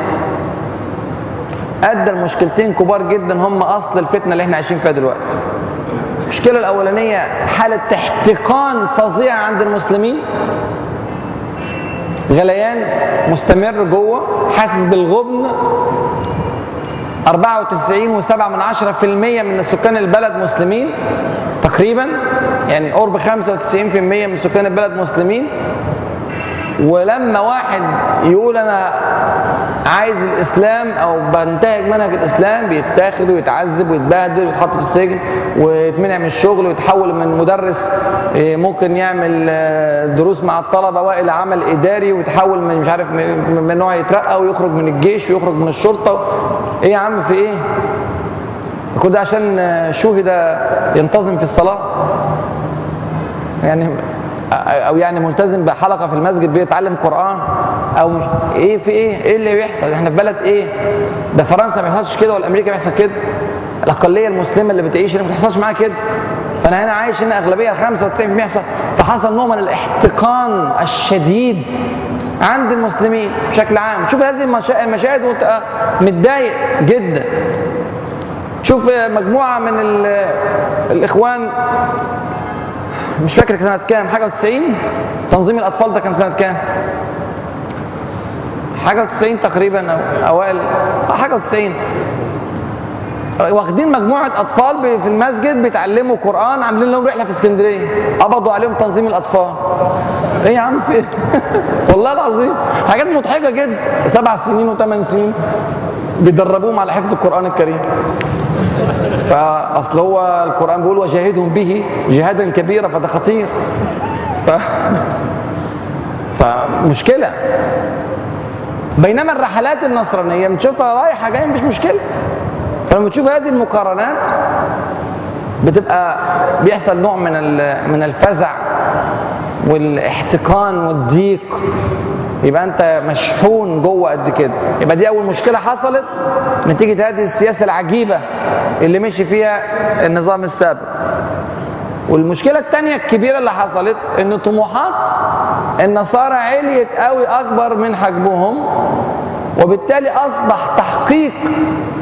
أدى لمشكلتين كبار جدا هم أصل الفتنة اللي احنا عايشين فيها دلوقتي المشكلة الأولانية حالة احتقان فظيع عند المسلمين غليان مستمر جوه حاسس بالغبن 94 و7 من 10% من سكان البلد مسلمين تقريبا يعني قرب 95% من سكان البلد مسلمين ولما واحد يقول انا عايز الاسلام او بنتهج منهج الاسلام بيتاخد ويتعذب ويتبهدل ويتحط في السجن ويتمنع من الشغل ويتحول من مدرس إيه، ممكن يعمل آه، دروس مع الطلبه والى عمل اداري ويتحول من مش عارف من من نوع يترقى ويخرج من الجيش ويخرج من الشرطه ايه يا عم في ايه؟ كل ده عشان آه، شوهد ينتظم في الصلاه يعني او يعني ملتزم بحلقه في المسجد بيتعلم قران او مش ايه في ايه ايه اللي بيحصل احنا في بلد ايه ده فرنسا ما بيحصلش كده ولا امريكا بيحصل كده الاقليه المسلمه اللي بتعيش هنا ما بتحصلش معاها كده فانا هنا عايش هنا اغلبيه 95% بيحصل فحصل نوع من الاحتقان الشديد عند المسلمين بشكل عام شوف هذه المشا- المشاهد وانت متضايق جدا شوف مجموعه من ال- الاخوان مش فاكر سنة كام حاجة و90 تنظيم الأطفال ده كان سنة كام حاجة و90 تقريبا أو أوائل آه، حاجة و90 واخدين مجموعة أطفال ب- في المسجد بيتعلموا قرآن عاملين لهم رحلة في اسكندرية قبضوا عليهم تنظيم الأطفال إيه يا عم في إيه؟ والله العظيم حاجات مضحكة جدا سبع سنين وثمان سنين بيدربوهم على حفظ القرآن الكريم فاصل هو القران بيقول وجاهدهم به جهادا كبيرا فده خطير ف فمشكله بينما الرحلات النصرانيه بنشوفها رايحه جايه مفيش مشكله فلما تشوف هذه المقارنات بتبقى بيحصل نوع من ال- من الفزع والاحتقان والضيق يبقى انت مشحون جوه قد كده يبقى دي اول مشكله حصلت نتيجه هذه السياسه العجيبه اللي مشي فيها النظام السابق والمشكله الثانيه الكبيره اللي حصلت ان طموحات النصارى عليت قوي اكبر من حجمهم وبالتالي اصبح تحقيق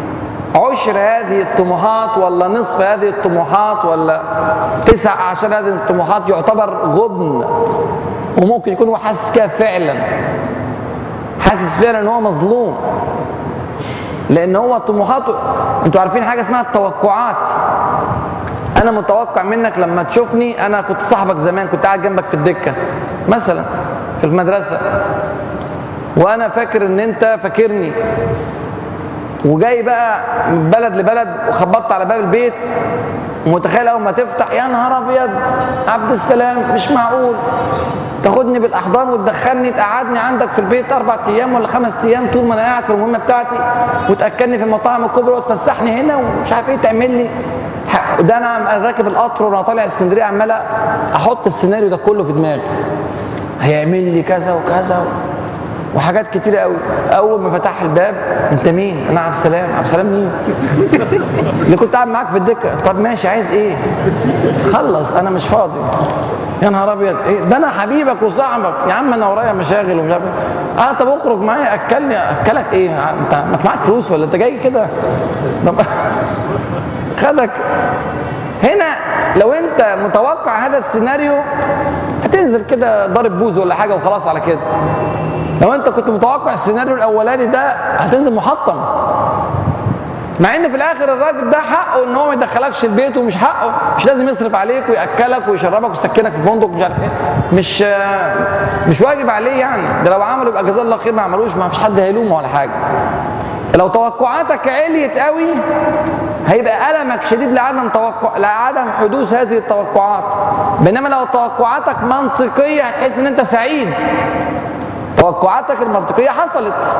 عشر هذه الطموحات ولا نصف هذه الطموحات ولا تسع عشر هذه الطموحات يعتبر غبن وممكن يكون هو حاسس كده فعلا حاسس فعلا ان هو مظلوم لان هو طموحاته انتوا عارفين حاجه اسمها التوقعات انا متوقع منك لما تشوفني انا كنت صاحبك زمان كنت قاعد جنبك في الدكه مثلا في المدرسه وانا فاكر ان انت فاكرني وجاي بقى من بلد لبلد وخبطت على باب البيت ومتخيل اول ما تفتح يا نهار ابيض عبد السلام مش معقول تاخدني بالاحضان وتدخلني تقعدني عندك في البيت اربع ايام ولا خمس ايام طول ما انا قاعد في المهمه بتاعتي وتاكلني في المطاعم الكبرى وتفسحني هنا ومش عارف ايه تعمل لي ح- ده انا أنا راكب القطر وانا طالع اسكندريه عمال احط السيناريو ده كله في دماغي هيعمل لي كذا وكذا و... وحاجات كتيرة قوي اول ما فتح الباب انت مين انا عبد السلام عبد السلام مين اللي كنت قاعد معاك في الدكه طب ماشي عايز ايه خلص انا مش فاضي يا نهار ابيض ايه ده انا حبيبك وصاحبك يا عم انا ورايا مشاغل ومش عارف إيه. اه طب اخرج معايا اكلني اكلك ايه انت ما أنت معاك فلوس ولا انت جاي كده طب خدك هنا لو انت متوقع هذا السيناريو هتنزل كده ضارب بوز ولا حاجه وخلاص على كده لو انت كنت متوقع السيناريو الاولاني ده هتنزل محطم مع ان في الاخر الراجل ده حقه ان هو ما يدخلكش البيت ومش حقه مش لازم يصرف عليك وياكلك ويشربك ويسكنك في فندق مش عارف ايه مش مش واجب عليه يعني ده لو عملوا يبقى جزاه الله خير ما عملوش ما فيش حد هيلومه ولا حاجه فلو توقعاتك عليت قوي هيبقى ألمك شديد لعدم توقع لعدم حدوث هذه التوقعات بينما لو توقعاتك منطقية هتحس ان انت سعيد توقعاتك المنطقية حصلت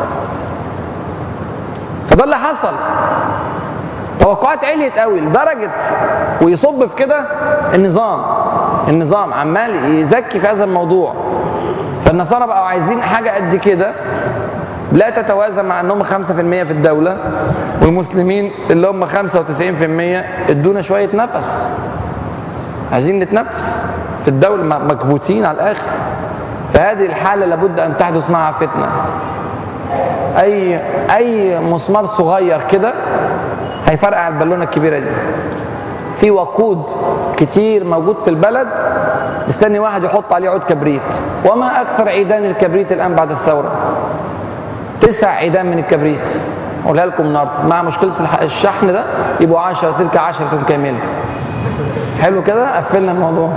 فده اللي حصل توقعات عليت قوي لدرجة ويصب في كده النظام النظام عمال يزكي في هذا الموضوع فالنصارى بقوا عايزين حاجة قد كده لا تتوازن مع انهم 5% في الدولة والمسلمين اللي هم 95% ادونا شوية نفس عايزين نتنفس في الدولة م- مكبوتين على الآخر فهذه الحالة لابد أن تحدث معها فتنة أي أي مسمار صغير كده هيفرقع البالونة الكبيرة دي في وقود كتير موجود في البلد مستني واحد يحط عليه عود كبريت وما أكثر عيدان الكبريت الآن بعد الثورة تسع عيدان من الكبريت اقولها لكم النهارده مع مشكله الح- الشحن ده يبقوا 10 تلك 10 كامله حلو كده قفلنا الموضوع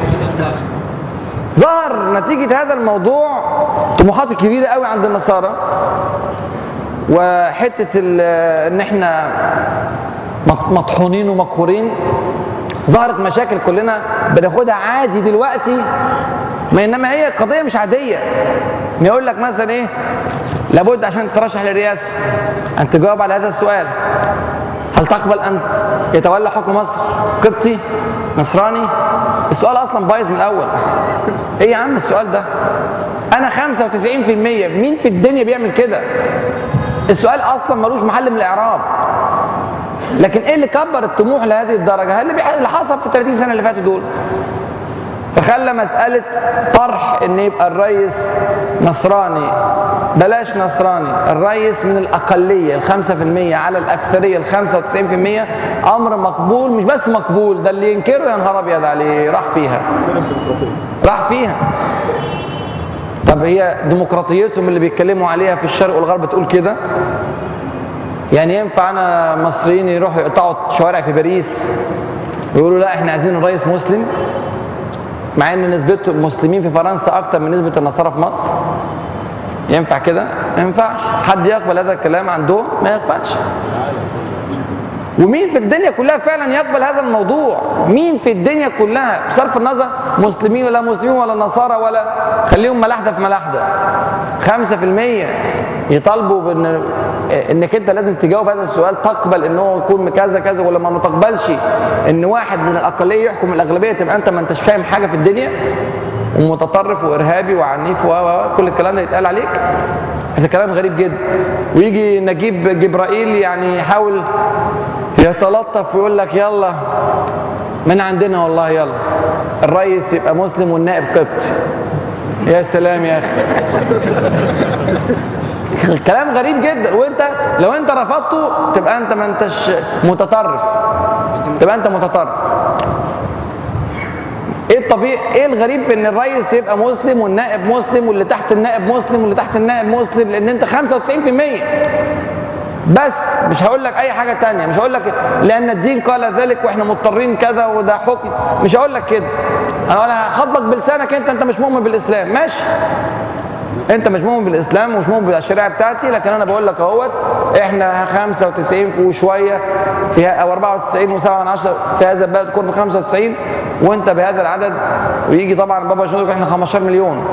ظهر نتيجة هذا الموضوع طموحات كبيرة قوي عند النصارى وحتة ال- ان احنا مط- مطحونين ومقهورين ظهرت مشاكل كلنا بناخدها عادي دلوقتي ما انما هي قضية مش عادية ما يقول لك مثلا ايه لابد عشان تترشح للرئاسة ان تجاوب على هذا السؤال هل تقبل ان يتولى حكم مصر قبطي نصراني السؤال اصلا بايظ من الاول ايه يا عم السؤال ده انا 95% مين في الدنيا بيعمل كده السؤال اصلا ملوش محل من الاعراب لكن ايه اللي كبر الطموح لهذه الدرجه اللي بيح- اللي حصل في 30 سنه اللي فاتوا دول فخلى مسألة طرح إن يبقى الرئيس نصراني بلاش نصراني الرئيس من الأقلية الخمسة في المية على الأكثرية الخمسة وتسعين في المية أمر مقبول مش بس مقبول ده اللي ينكره يا نهار أبيض عليه راح فيها راح فيها طب هي ديمقراطيتهم اللي بيتكلموا عليها في الشرق والغرب تقول كده يعني ينفع انا مصريين يروحوا يقطعوا شوارع في باريس ويقولوا لا احنا عايزين الرئيس مسلم مع ان نسبة المسلمين في فرنسا اكتر من نسبة النصارى في مصر ينفع كده؟ ما ينفعش حد يقبل هذا الكلام عندهم ما يقبلش ومين في الدنيا كلها فعلا يقبل هذا الموضوع مين في الدنيا كلها بصرف النظر مسلمين ولا مسلمين ولا نصارى ولا خليهم ملاحدة في ملاحدة خمسة في المية يطالبوا بان انك انت لازم تجاوب هذا السؤال تقبل ان هو يكون كذا كذا ولا ما تقبلش ان واحد من الاقليه يحكم الاغلبيه تبقى انت ما انتش فاهم حاجه في الدنيا ومتطرف وارهابي وعنيف و و- و- كل الكلام ده يتقال عليك هذا كلام غريب جدا ويجي نجيب جبرائيل يعني يحاول يتلطف ويقول لك يلا من عندنا والله يلا الرئيس يبقى مسلم والنائب قبطي يا سلام يا اخي كلام غريب جدا وانت لو انت رفضته تبقى انت ما انتش متطرف تبقى انت متطرف ايه الطبيعي ايه الغريب في ان الرئيس يبقى مسلم والنائب مسلم واللي تحت النائب مسلم واللي تحت النائب مسلم لان انت 95% بس مش هقول لك اي حاجه تانية مش هقول لك لان الدين قال ذلك واحنا مضطرين كذا وده حكم مش هقول لك كده انا انا هخاطبك بلسانك انت انت مش مؤمن بالاسلام ماشي انت مش مؤمن بالاسلام ومش مؤمن بالشريعه بتاعتي لكن انا بقول لك اهوت احنا 95 وشويه في او 94 و7 من عشرة في هذا البلد قرب 95 وانت بهذا العدد ويجي طبعا بابا يقول لك احنا 15 مليون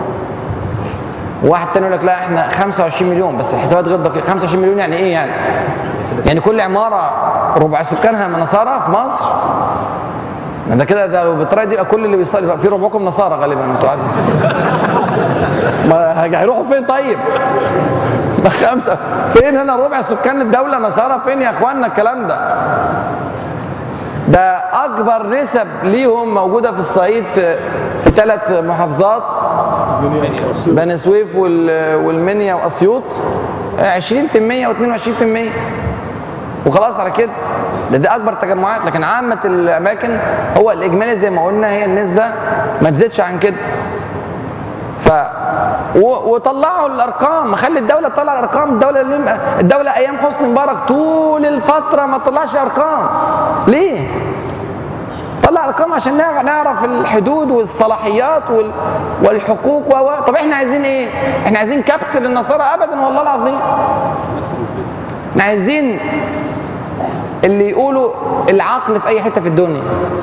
واحد تاني يقول لك لا احنا 25 مليون بس الحسابات غير دقيقه 25 مليون يعني ايه يعني؟ يعني كل عماره ربع سكانها من نصارى في مصر ده كده ده لو بالطريقه دي يبقى كل اللي بيصلي يبقى في ربعكم نصارى غالبا انتوا عارفين ما هيروحوا فين طيب؟ ده خمسه فين هنا ربع سكان الدوله نصارى فين يا اخوانا الكلام ده؟ ده اكبر نسب ليهم موجوده في الصعيد في في ثلاث محافظات بني سويف وال- والمنيا واسيوط 20% و22% وخلاص على كده ده دي اكبر تجمعات لكن عامه الاماكن هو الاجمالي زي ما قلنا هي النسبه ما تزيدش عن كده ف و- وطلعوا الارقام ما خلي الدوله تطلع الارقام الدوله اللي الدوله ايام حسني مبارك طول الفتره ما طلعش ارقام ليه طلع ارقام عشان نعرف- نعرف الحدود والصلاحيات وال- والحقوق و و- طب احنا عايزين ايه احنا عايزين كبت للنصارى ابدا والله العظيم احنا عايزين اللي يقولوا العقل في اي حته في الدنيا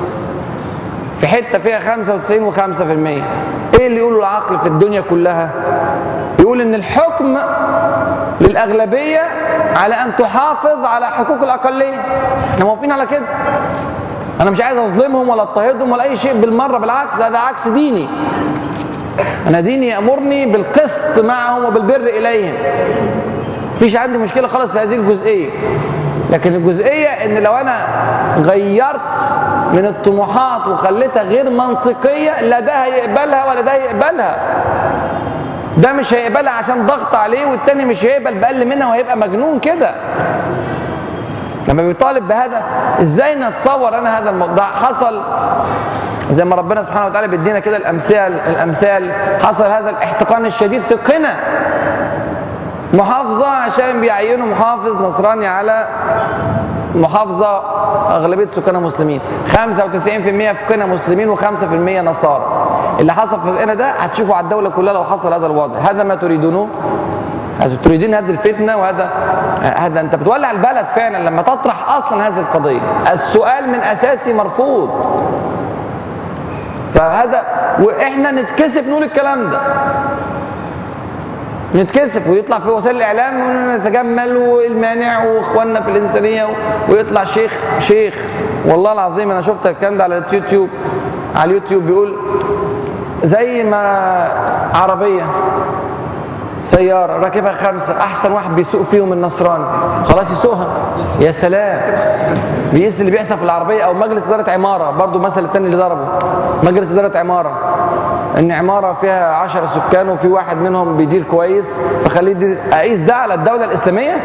في حته فيها 95 و5% ايه اللي يقولوا العقل في الدنيا كلها يقول ان الحكم للاغلبيه على ان تحافظ على حقوق الاقليه احنا موافقين على كده انا مش عايز اظلمهم ولا اضطهدهم ولا اي شيء بالمره بالعكس ده, ده عكس ديني انا ديني يامرني بالقسط معهم وبالبر اليهم مفيش عندي مشكله خالص في هذه الجزئيه لكن الجزئيه ان لو انا غيرت من الطموحات وخليتها غير منطقيه لا ده هيقبلها ولا ده هيقبلها ده مش هيقبلها عشان ضغط عليه والتاني مش هيقبل باقل منها وهيبقى مجنون كده لما بيطالب بهذا ازاي نتصور انا هذا الموضوع ده حصل زي ما ربنا سبحانه وتعالى بيدينا كده الامثال الامثال حصل هذا الاحتقان الشديد في قنا محافظة عشان بيعينوا محافظ نصراني على محافظة أغلبية سكانها مسلمين 95% في قنا مسلمين و5% نصارى اللي حصل في قنا ده هتشوفوا على الدولة كلها لو حصل هذا الوضع هذا ما تريدونه هذا تريدين هذه الفتنة وهذا هذا أنت بتولع البلد فعلا لما تطرح أصلا هذه القضية السؤال من أساسي مرفوض فهذا وإحنا نتكسف نقول الكلام ده نتكسف ويطلع في وسائل الاعلام ونتجمل والمانع واخواننا في الانسانيه ويطلع شيخ شيخ والله العظيم انا شفت الكلام ده على اليوتيوب على اليوتيوب بيقول زي ما عربيه سيارة راكبها خمسة أحسن واحد بيسوق فيهم النصراني خلاص يسوقها يا سلام بيقيس اللي بيحصل في العربية أو مجلس إدارة عمارة برضو المثل التاني اللي ضربه مجلس إدارة عمارة إن عمارة فيها عشر سكان وفي واحد منهم بيدير كويس فخليه يدير أقيس ده على الدولة الإسلامية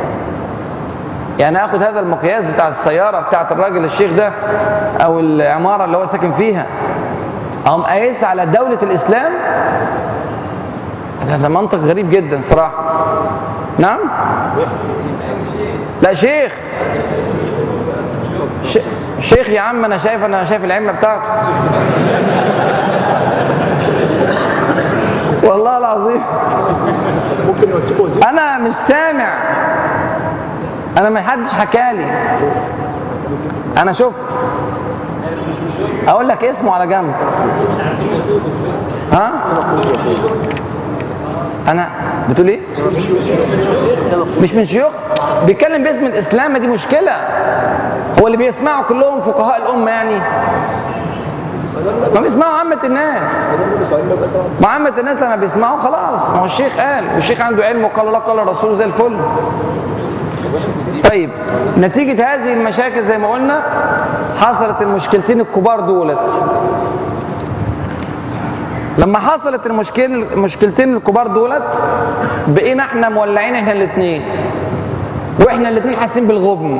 يعني اخد هذا المقياس بتاع السيارة بتاعت الراجل الشيخ ده أو العمارة اللي هو ساكن فيها أقوم قايس على دولة الإسلام ده, ده منطق غريب جدا صراحة نعم لا شيخ ش... شيخ يا عم انا شايف انا شايف العمه بتاعته والله العظيم ممكن يوثقوا زي انا مش سامع انا ما حدش حكالي انا شفت اقول لك اسمه على جنب ها انا بتقول ايه مش من شيوخ بيتكلم باسم الاسلام ما دي مشكله هو اللي بيسمعوا كلهم فقهاء الامه يعني ما بيسمعوا عامه الناس ما عامه الناس لما بيسمعوا خلاص ما هو الشيخ قال والشيخ عنده علم وقال الله قال الرسول زي الفل طيب نتيجة هذه المشاكل زي ما قلنا حصلت المشكلتين الكبار دولت لما حصلت المشكله المشكلتين الكبار دولت بقينا احنا مولعين احنا الاثنين واحنا الاثنين حاسين بالغبن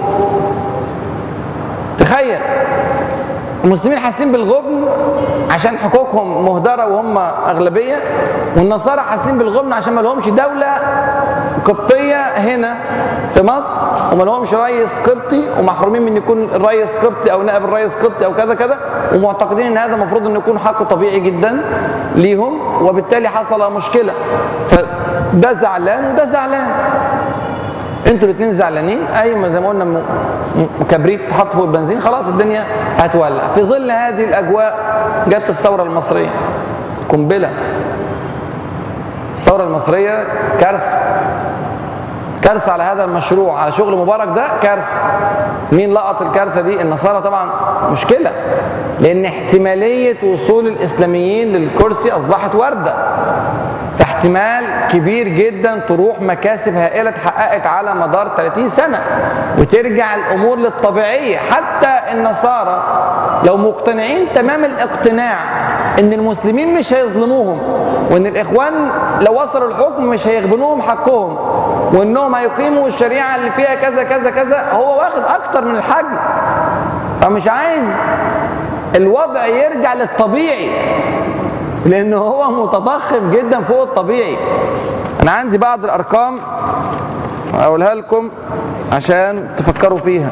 تخيل المسلمين حاسين بالغبن عشان حقوقهم مهدره وهم اغلبيه والنصارى حاسين بالغبن عشان ما لهمش دوله قبطيه هنا في مصر وما لهمش رئيس قبطي ومحرومين من يكون الرئيس قبطي او نائب الرئيس قبطي او كذا كذا ومعتقدين ان هذا المفروض انه يكون حق طبيعي جدا ليهم وبالتالي حصل مشكله فده زعلان وده زعلان انتوا الاثنين زعلانين اي ما زي ما قلنا م- م- كبريت اتحط فوق البنزين خلاص الدنيا هتولع في ظل هذه الاجواء جت الثوره المصريه قنبله الثوره المصريه كارثه كارثه على هذا المشروع على شغل مبارك ده كارثه مين لقط الكارثه دي النصارى طبعا مشكله لان احتماليه وصول الاسلاميين للكرسي اصبحت وارده فاحتمال كبير جدا تروح مكاسب هائله اتحققت على مدار 30 سنه وترجع الامور للطبيعيه حتى النصارى لو مقتنعين تمام الاقتناع ان المسلمين مش هيظلموهم وان الاخوان لو وصلوا الحكم مش هيغبنوهم حقهم وانهم هيقيموا الشريعه اللي فيها كذا كذا كذا هو واخد اكتر من الحجم فمش عايز الوضع يرجع للطبيعي لان هو متضخم جدا فوق الطبيعي انا عندي بعض الارقام اقولها لكم عشان تفكروا فيها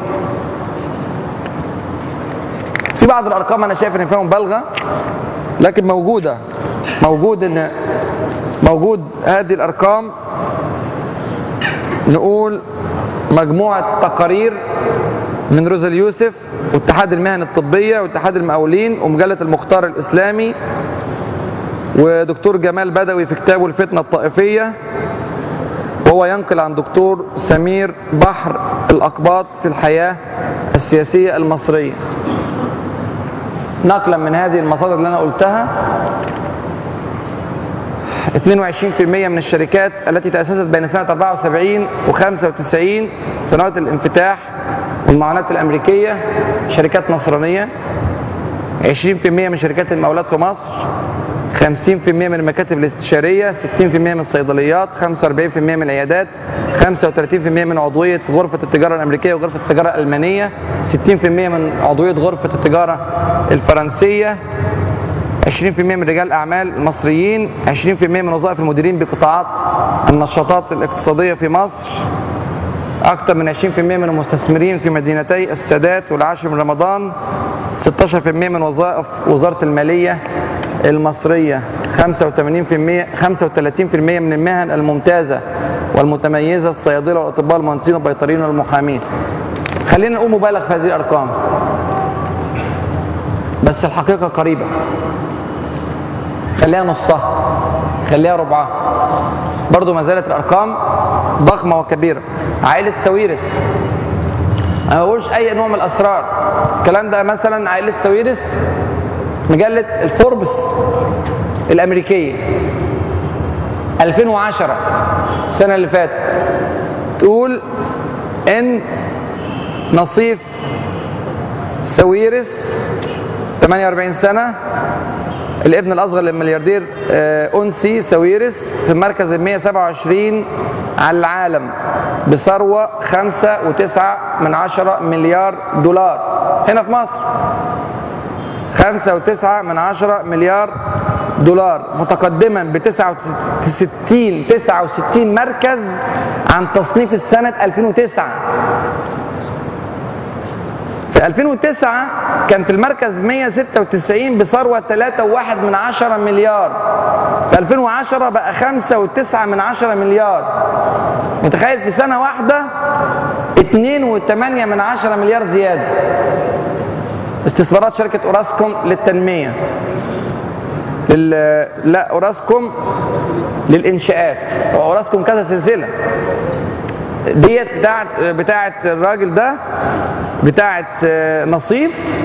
في بعض الارقام انا شايف ان فيها مبالغه لكن موجوده موجود ان موجود هذه الارقام نقول مجموعه تقارير من روزا اليوسف واتحاد المهن الطبيه واتحاد المقاولين ومجله المختار الاسلامي ودكتور جمال بدوي في كتابه الفتنه الطائفيه وهو ينقل عن دكتور سمير بحر الاقباط في الحياه السياسيه المصريه نقلا من هذه المصادر اللي انا قلتها 22% من الشركات التي تأسست بين سنة 74 و 95 سنوات الانفتاح والمعونات الأمريكية شركات نصرانية 20% من شركات المقاولات في مصر 50% من المكاتب الاستشارية 60% من الصيدليات 45% من العيادات 35% من عضوية غرفة التجارة الأمريكية وغرفة التجارة الألمانية 60% من عضوية غرفة التجارة الفرنسية 20% من رجال الاعمال المصريين 20% من وظائف المديرين بقطاعات النشاطات الاقتصاديه في مصر اكثر من 20% من المستثمرين في مدينتي السادات والعاشر من رمضان 16% من وظائف وزاره الماليه المصريه 85% 35% من المهن الممتازه والمتميزه الصيادله والاطباء المهندسين والبيطريين والمحامين خلينا نقول مبالغ في هذه الارقام بس الحقيقه قريبه خليها نصها خليها ربعها برضو ما زالت الارقام ضخمه وكبيره عائله ساويرس انا ما بقولش اي نوع من الاسرار الكلام ده مثلا عائله ساويرس مجله الفوربس الامريكيه 2010 السنه اللي فاتت تقول ان نصيف ساويرس 48 سنه الابن الاصغر للملياردير آه، انسي ساويرس في المركز ال 127 على العالم بثروه 5.9 من عشرة مليار دولار هنا في مصر 5.9 من عشرة مليار دولار متقدما ب 69 69 مركز عن تصنيف السنه 2009 في 2009 كان في المركز 196 بثروة 3.1 من عشرة مليار في 2010 بقى 5.9 من عشرة مليار متخيل في سنة واحدة 2.8 من عشرة مليار زيادة استثمارات شركة أوراسكوم للتنمية لل... لا أوراسكوم للإنشاءات أوراسكوم كذا سلسلة ديت بتاعت بتاعت الراجل ده بتاعت نصيف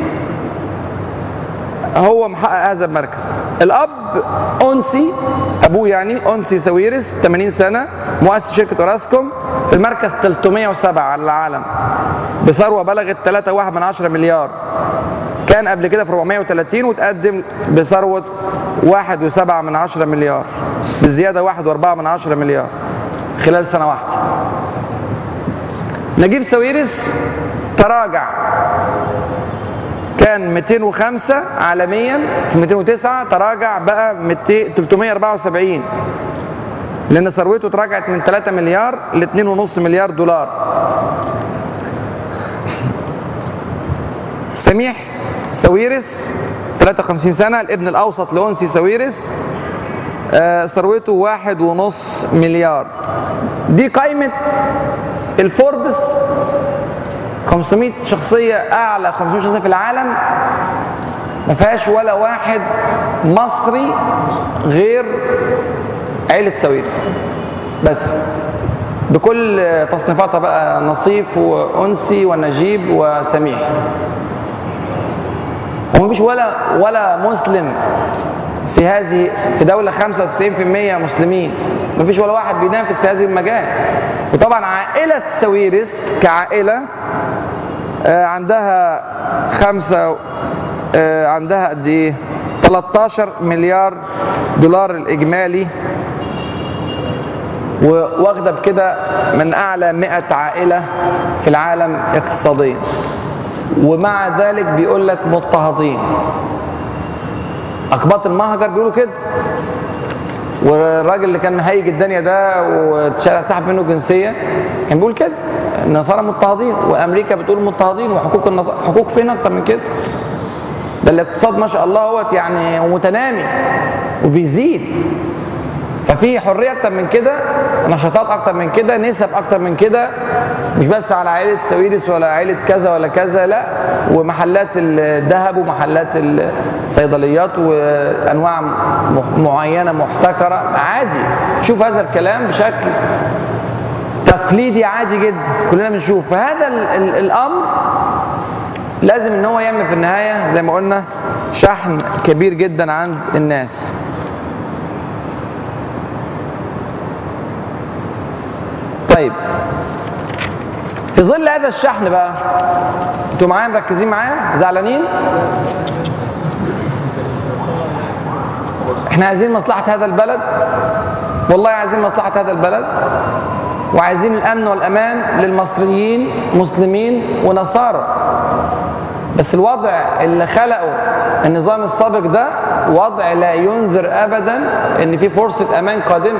هو محقق هذا المركز الاب انسي ابوه يعني انسي ساويرس 80 سنه مؤسس شركه اوراسكوم في المركز 307 على العالم بثروه بلغت 3.1 من 10 مليار كان قبل كده في 430 وتقدم بثروة واحد وسبعة من عشرة مليار بزيادة واحد واربعة من عشرة مليار خلال سنة واحدة نجيب ساويرس تراجع كان 205 عالميا في 209 تراجع بقى 200 374 لان ثروته اتراجعت من 3 مليار ل 2.5 مليار دولار سميح ساويرس 53 سنة الابن الأوسط لأنسي ساويرس آه، ثروته واحد ونص مليار دي قائمة الفوربس 500 شخصية أعلى 500 شخصية في العالم ما فيهاش ولا واحد مصري غير عيلة ساويرس بس بكل تصنيفاتها بقى نصيف وأنسي ونجيب وسميح ومفيش ولا ولا مسلم في هذه في دولة 95% مسلمين مفيش ولا واحد بينافس في هذه المجال وطبعا عائلة ساويرس كعائلة آه، عندها خمسة آه، عندها قد ايه 13 مليار دولار الإجمالي وواخدة بكده من أعلى 100 عائلة في العالم اقتصاديا ومع ذلك بيقول لك مضطهدين أقباط المهجر بيقولوا كده والراجل اللي كان مهيج الدنيا ده واتسحب منه جنسيه كان بيقول كده النصارى مضطهدين وامريكا بتقول مضطهدين وحقوق النصارى حقوق فين اكتر من كده ده الاقتصاد ما شاء الله هوت يعني متنامي وبيزيد ففي حريه اكتر من كده نشاطات اكتر من كده نسب اكتر من كده مش بس على عائله سويرس ولا عائله كذا ولا كذا لا ومحلات الذهب ومحلات الصيدليات وانواع مح- معينه محتكره عادي شوف هذا الكلام بشكل تقليدي عادي جدا كلنا بنشوف فهذا ال ال الامر لازم ان هو يعمل في النهايه زي ما قلنا شحن كبير جدا عند الناس طيب في ظل هذا الشحن بقى انتوا معايا مركزين معايا زعلانين احنا عايزين مصلحة هذا البلد والله عايزين مصلحة هذا البلد وعايزين الأمن والأمان للمصريين مسلمين ونصارى بس الوضع اللي خلقه النظام السابق ده وضع لا ينذر أبدا إن في فرصة أمان قادمة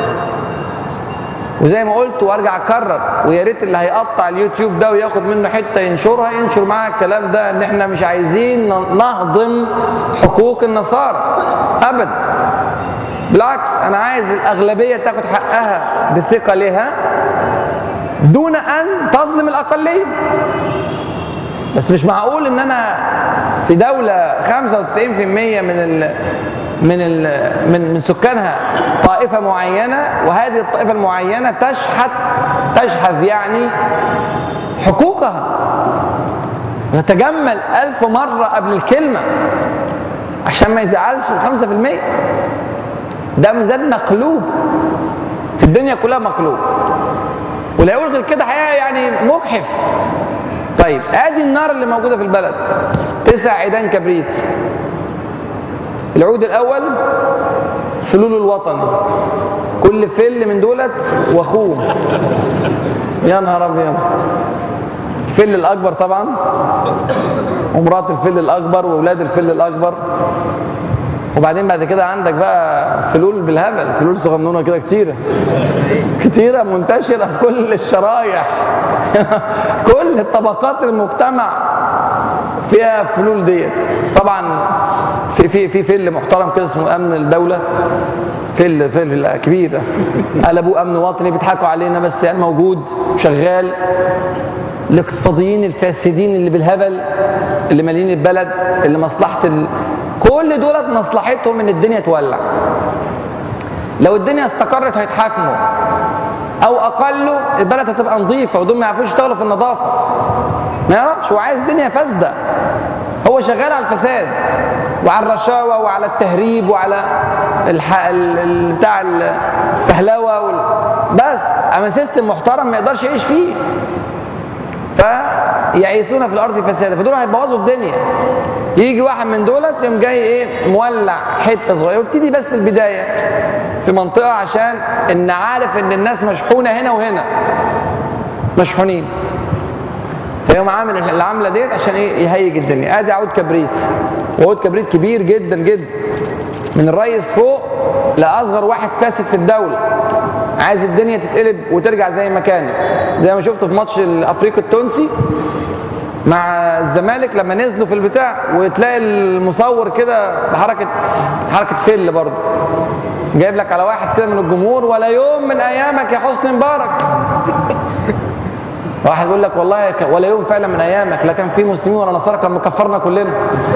وزي ما قلت وارجع اكرر ويا ريت اللي هيقطع اليوتيوب ده وياخد منه حته ينشرها ينشر معاها الكلام ده ان احنا مش عايزين نهضم حقوق النصارى ابدا بالعكس انا عايز الاغلبيه تاخد حقها بثقه لها دون ان تظلم الاقليه بس مش معقول ان انا في دوله 95% من ال من ال من من سكانها طائفه معينه وهذه الطائفه المعينه تشحت تشحذ يعني حقوقها يتجمل ألف مرة قبل الكلمة عشان ما يزعلش الخمسة في المية ده ميزان مقلوب في الدنيا كلها مقلوب ولا يقول غير كده حقيقة يعني مجحف طيب ادي النار اللي موجودة في البلد تسع عيدان كبريت العود الاول فلول الوطني كل فل من دولت واخوه يا نهار ابيض الفل الاكبر طبعا ومرات الفل الاكبر واولاد الفل الاكبر وبعدين بعد كده عندك بقى فلول بالهبل فلول صغنونه كده كتيره كتيره منتشره في كل الشرايح كل طبقات المجتمع فيها فلول ديت طبعا في في في فيل محترم كده اسمه امن الدوله فيل فيل كبير ده قلبوه امن وطني بيضحكوا علينا بس يعني موجود شغال الاقتصاديين الفاسدين اللي بالهبل اللي مالين البلد اللي مصلحه ال... كل دولت مصلحتهم ان الدنيا تولع لو الدنيا استقرت هيتحاكموا او اقله البلد هتبقى نظيفه ودول ما يعرفوش يشتغلوا في النظافه ما يعرفش هو عايز الدنيا فاسده هو شغال على الفساد وعلى الرشاوى وعلى التهريب وعلى الح... ال... ال... بتاع الفهلوه وال... بس اما سيستم محترم ما يقدرش يعيش فيه يعيثون في الارض فسادا فدول هيبوظوا الدنيا يجي واحد من دولت يقوم جاي ايه مولع حته صغيره وابتدي بس البدايه في منطقه عشان ان عارف ان الناس مشحونه هنا وهنا مشحونين فيقوم عامل العمله ديت عشان ايه يهيج الدنيا ادي عود كبريت وعود كبريت كبير جدا جدا من الرئيس فوق لاصغر واحد فاسد في الدوله عايز الدنيا تتقلب وترجع زي ما كانت زي ما شفت في ماتش الافريقي التونسي مع الزمالك لما نزلوا في البتاع وتلاقي المصور كده بحركه حركه فل برضه جايب لك على واحد كده من الجمهور ولا يوم من ايامك يا حسني مبارك واحد يقول لك والله ك- ولا يوم فعلا من ايامك لا كان في مسلمين ولا نصارى كان مكفرنا كلنا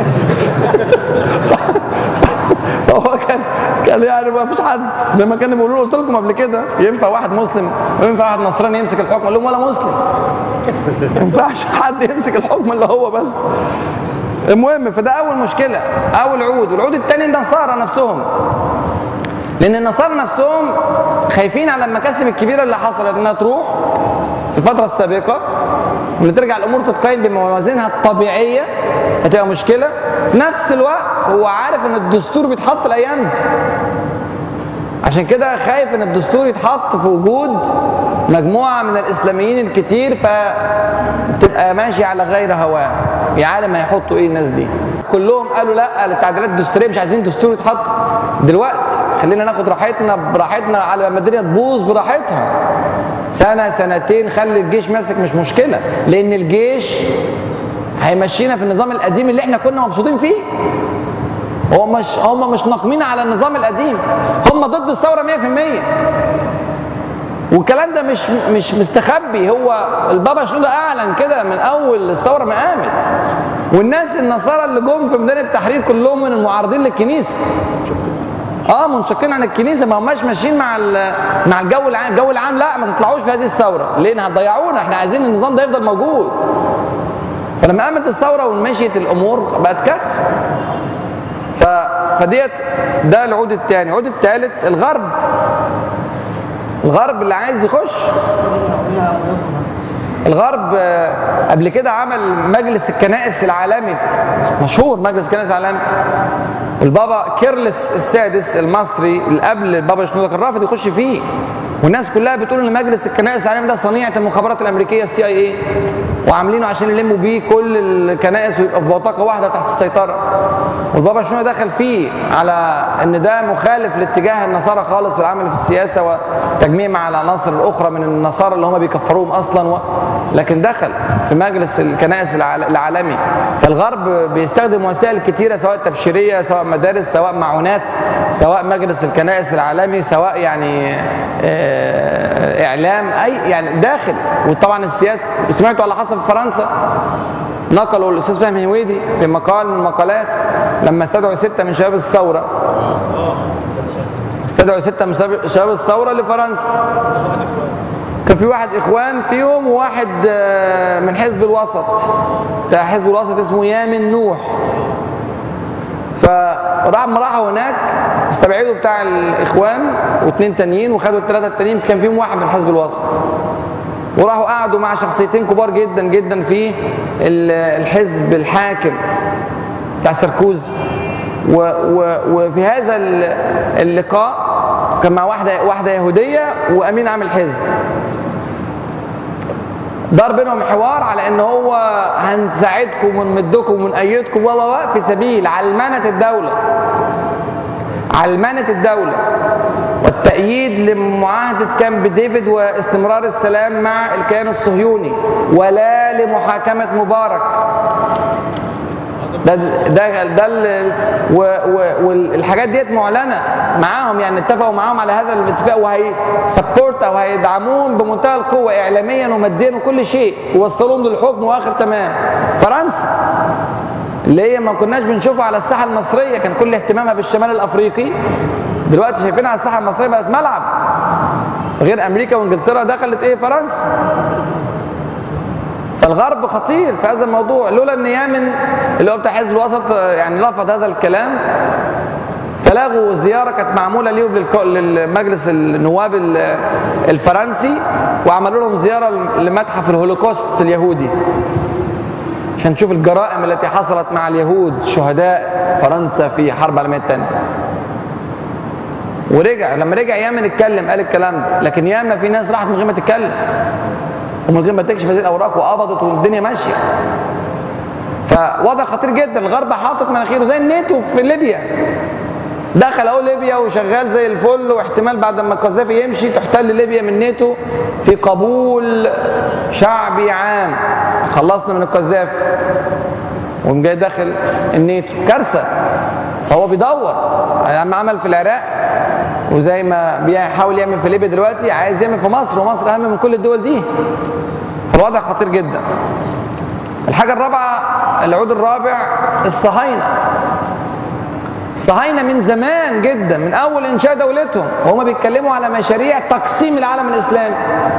فهو كان كان يعني ما فيش حد زي ما كانوا بيقولوا قلت لكم قبل كده ينفع واحد مسلم وينفع واحد نصراني يمسك الحكم قال لهم ولا مسلم ما ينفعش حد يمسك الحكم الا هو بس المهم فده اول مشكله اول عود والعود الثاني النصارى نفسهم لان النصارى نفسهم خايفين على المكاسب الكبيره اللي حصلت انها تروح في الفتره السابقه وان ترجع الامور تتقيم بموازينها الطبيعيه فتبقى مشكله في نفس الوقت هو عارف ان الدستور بيتحط الايام دي عشان كده خايف ان الدستور يتحط في وجود مجموعه من الاسلاميين الكتير فتبقى ماشي على غير هواه يا عالم هيحطوا ايه الناس دي كلهم قالوا لا للتعديلات الدستوريه مش عايزين دستور يتحط دلوقتي خلينا ناخد راحتنا براحتنا على ما الدنيا تبوظ براحتها سنه سنتين خلي الجيش ماسك مش مشكله لان الجيش هيمشينا في النظام القديم اللي احنا كنا مبسوطين فيه هو مش هم مش ناقمين على النظام القديم هم ضد الثوره 100% والكلام ده مش مش مستخبي هو البابا شنودة اعلن كده من اول الثوره ما قامت والناس النصارى اللي جم في ميدان التحرير كلهم من المعارضين للكنيسه اه منشقين عن الكنيسه ما هماش ماشيين مع ال- مع الجو العام الجو العام لا ما تطلعوش في هذه الثوره لان هتضيعونا احنا عايزين النظام ده يفضل موجود فلما قامت الثوره ومشيت الامور بقت كارثه ف... فديت ده العود الثاني العود الثالث الغرب الغرب اللي عايز يخش الغرب آه، قبل كده عمل مجلس الكنائس العالمي مشهور مجلس الكنائس العالمي البابا كيرلس السادس المصري اللي قبل البابا شنودة كان رافض يخش فيه والناس كلها بتقول ان مجلس الكنائس العالمي ده صنيعه المخابرات الامريكيه السي اي اي وعاملينه عشان يلموا بيه كل الكنائس ويبقى في بوتقه واحده تحت السيطره والبابا شنودة دخل فيه على ان ده مخالف لاتجاه النصارى خالص العمل في السياسه وتجميع مع العناصر الاخرى من النصارى اللي هم بيكفروهم اصلا و... لكن دخل في مجلس الكنائس العال- العالمي فالغرب بيستخدم وسائل كتيره سواء تبشيريه سواء مدارس سواء معونات سواء مجلس الكنائس العالمي سواء يعني آه، اعلام اي يعني داخل وطبعا السياسه سمعتوا على اللي حصل في فرنسا نقلوا الاستاذ فهمي هويدي في مقال من المقالات لما استدعوا سته من شباب الثوره استدعوا سته من شباب- شباب الثوره لفرنسا كان في واحد اخوان فيهم وواحد آه، من حزب الوسط بتاع حزب الوسط اسمه يامن نوح فراح ما راحوا هناك استبعدوا بتاع الاخوان واثنين تانيين وخدوا الثلاثه التانيين كان فيهم واحد من حزب الوسط وراحوا قعدوا مع شخصيتين كبار جدا جدا في ال- الحزب الحاكم بتاع ساركوزي و و وفي هذا ال- اللقاء كان مع واحده واحده يهوديه وامين عام الحزب دار بينهم حوار على ان هو هنساعدكم ونمدكم ونأيدكم و و و في سبيل علمنه الدوله علمنه الدوله والتأييد لمعاهدة كامب ديفيد واستمرار السلام مع الكيان الصهيوني ولا لمحاكمة مبارك ده ده ده ال- و- و- والحاجات ديت معلنه معاهم يعني اتفقوا معاهم على هذا الاتفاق وهي سبورت او هيدعموهم بمنتهى القوه اعلاميا وماديا وكل شيء ووصلوهم للحكم واخر تمام فرنسا اللي هي ما كناش بنشوفها على الساحه المصريه كان كل اهتمامها بالشمال الافريقي دلوقتي شايفينها على الساحه المصريه بقت ملعب غير امريكا وانجلترا دخلت ايه فرنسا فالغرب خطير في هذا الموضوع لولا ان يامن اللي هو بتاع حزب الوسط آه، يعني رفض هذا الكلام فلغوا زياره كانت معموله ليهم للك- للمجلس النواب ال- الفرنسي وعملوا لهم زياره لمتحف الهولوكوست اليهودي عشان تشوف الجرائم التي حصلت مع اليهود شهداء فرنسا في حرب العالميه الثانيه ورجع لما رجع ياما اتكلم قال الكلام ده لكن ياما في ناس راحت من غير ما تتكلم ومن غير ما تكشف هذه الاوراق وقبضت والدنيا ماشيه فوضع خطير جدا الغرب حاطط مناخيره زي الناتو في ليبيا دخل اهو ليبيا وشغال زي الفل واحتمال بعد ما القذافي يمشي تحتل ليبيا من ناتو في قبول شعبي عام خلصنا من القذافي وقام جاي داخل الناتو كارثه فهو بيدور لما عمل في العراق وزي ما بيحاول يعمل في ليبيا دلوقتي عايز يعمل في مصر ومصر اهم من كل الدول دي فالوضع خطير جدا الحاجه الرابعه العود الرابع الصهاينه الصهاينه من زمان جدا من اول انشاء دولتهم وهم بيتكلموا على مشاريع تقسيم العالم الاسلامي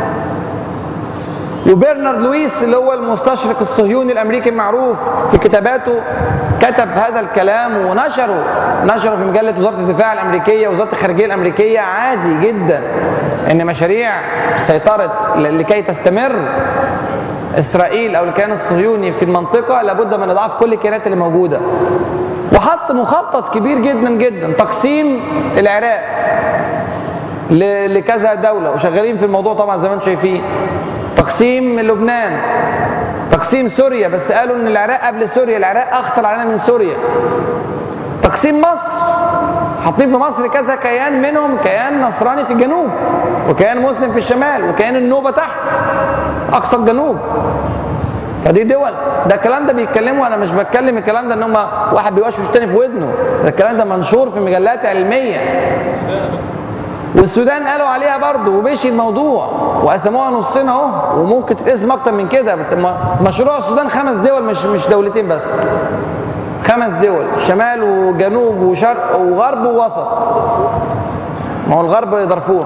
وبرنارد لويس اللي هو المستشرق الصهيوني الامريكي المعروف في كتاباته كتب هذا الكلام ونشره نشره في مجله وزاره الدفاع الامريكيه وزاره الخارجيه الامريكيه عادي جدا ان مشاريع سيطره لكي تستمر اسرائيل او الكيان الصهيوني في المنطقه لابد من اضعاف كل الكيانات اللي موجوده وحط مخطط كبير جدا جدا تقسيم العراق ل- لكذا دوله وشغالين في الموضوع طبعا زي ما انتم شايفين تقسيم لبنان تقسيم سوريا بس قالوا ان العراق قبل سوريا العراق اخطر علينا من سوريا تقسيم مصر حاطين في مصر كذا كيان منهم كيان نصراني في الجنوب وكيان مسلم في الشمال وكيان النوبه تحت اقصى الجنوب فدي دول ده الكلام ده بيتكلموا انا مش بتكلم الكلام ده ان هم واحد بيوشوش تاني في ودنه ده الكلام ده منشور في مجلات علميه والسودان قالوا عليها برضه ومشي الموضوع وقسموها نصين اهو وممكن تتقسم اكتر من كده م- مشروع السودان خمس دول مش مش دولتين بس خمس دول شمال وجنوب وشرق وغرب ووسط ما هو الغرب دارفور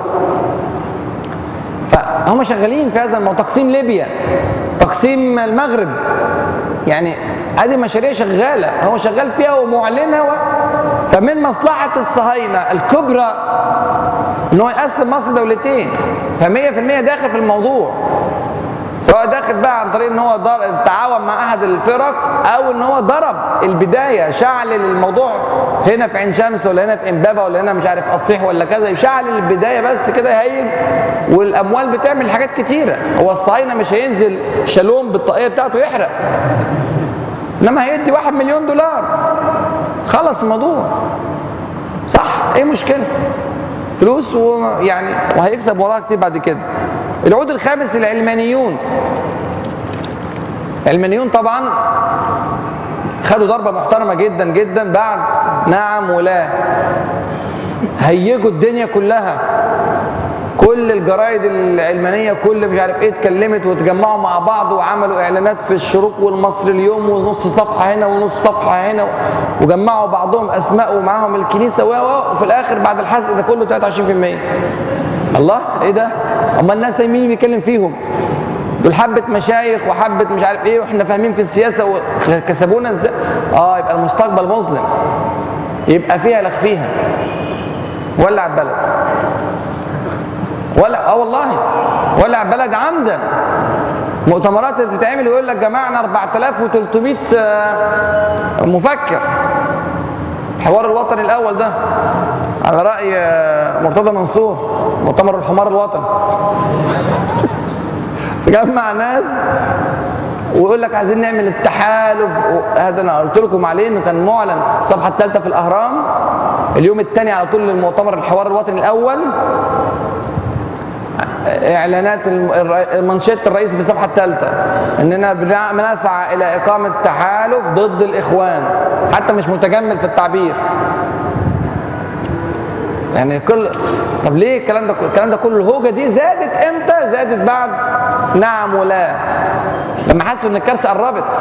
فهم شغالين في هذا الموضوع تقسيم ليبيا تقسيم المغرب يعني هذه مشاريع شغاله هو شغال فيها ومعلنها و... فمن مصلحه الصهاينه الكبرى ان هو يقسم مصر دولتين ف100% داخل في الموضوع سواء داخل بقى عن طريق ان هو ضر- تعاون مع احد الفرق او ان هو ضرب البدايه شعل الموضوع هنا في عين شمس ولا هنا في امبابه ولا هنا مش عارف اطفيح ولا كذا يشعل البدايه بس كده يهيج والاموال بتعمل حاجات كتيره هو الصهاينه مش هينزل شالوم بالطاقيه بتاعته يحرق انما هيدي واحد مليون دولار خلص الموضوع صح ايه مشكله فلوس ويعني وهيكسب وراها كتير بعد كده العود الخامس العلمانيون العلمانيون طبعا خدوا ضربة محترمة جدا جدا بعد نعم ولا هيجوا الدنيا كلها كل الجرايد العلمانية كل مش عارف ايه اتكلمت وتجمعوا مع بعض وعملوا اعلانات في الشروق والمصري اليوم ونص صفحة هنا ونص صفحة هنا وجمعوا بعضهم اسماء ومعاهم الكنيسة و و- وفي الاخر بعد الحزق ده كله 23% الله ايه ده؟ اما الناس دي مين اللي بيتكلم فيهم؟ دول حبة مشايخ وحبة مش عارف ايه واحنا فاهمين في السياسة وكسبونا ازاي؟ اه يبقى المستقبل مظلم يبقى فيها لخ فيها ولع البلد ولا اه والله ولع بلد عمدا مؤتمرات اللي بتتعمل يقول لك جمعنا 4300 آه، مفكر الحوار الوطني الاول ده على راي آه، مرتضى منصور مؤتمر الحمار الوطني تجمع ناس ويقول لك عايزين نعمل التحالف هذا انا قلت لكم عليه انه كان معلن الصفحه الثالثه في الاهرام اليوم الثاني على طول المؤتمر الحوار الوطني الاول اعلانات الم- الر- منشط الرئيسي في الصفحه الثالثه اننا بنع- بنسعى الى اقامه تحالف ضد الاخوان حتى مش متجمل في التعبير يعني كل طب ليه الكلام ده كله الكلام ده كله الهوجه دي زادت امتى زادت بعد نعم ولا لما حسوا ان الكارثه قربت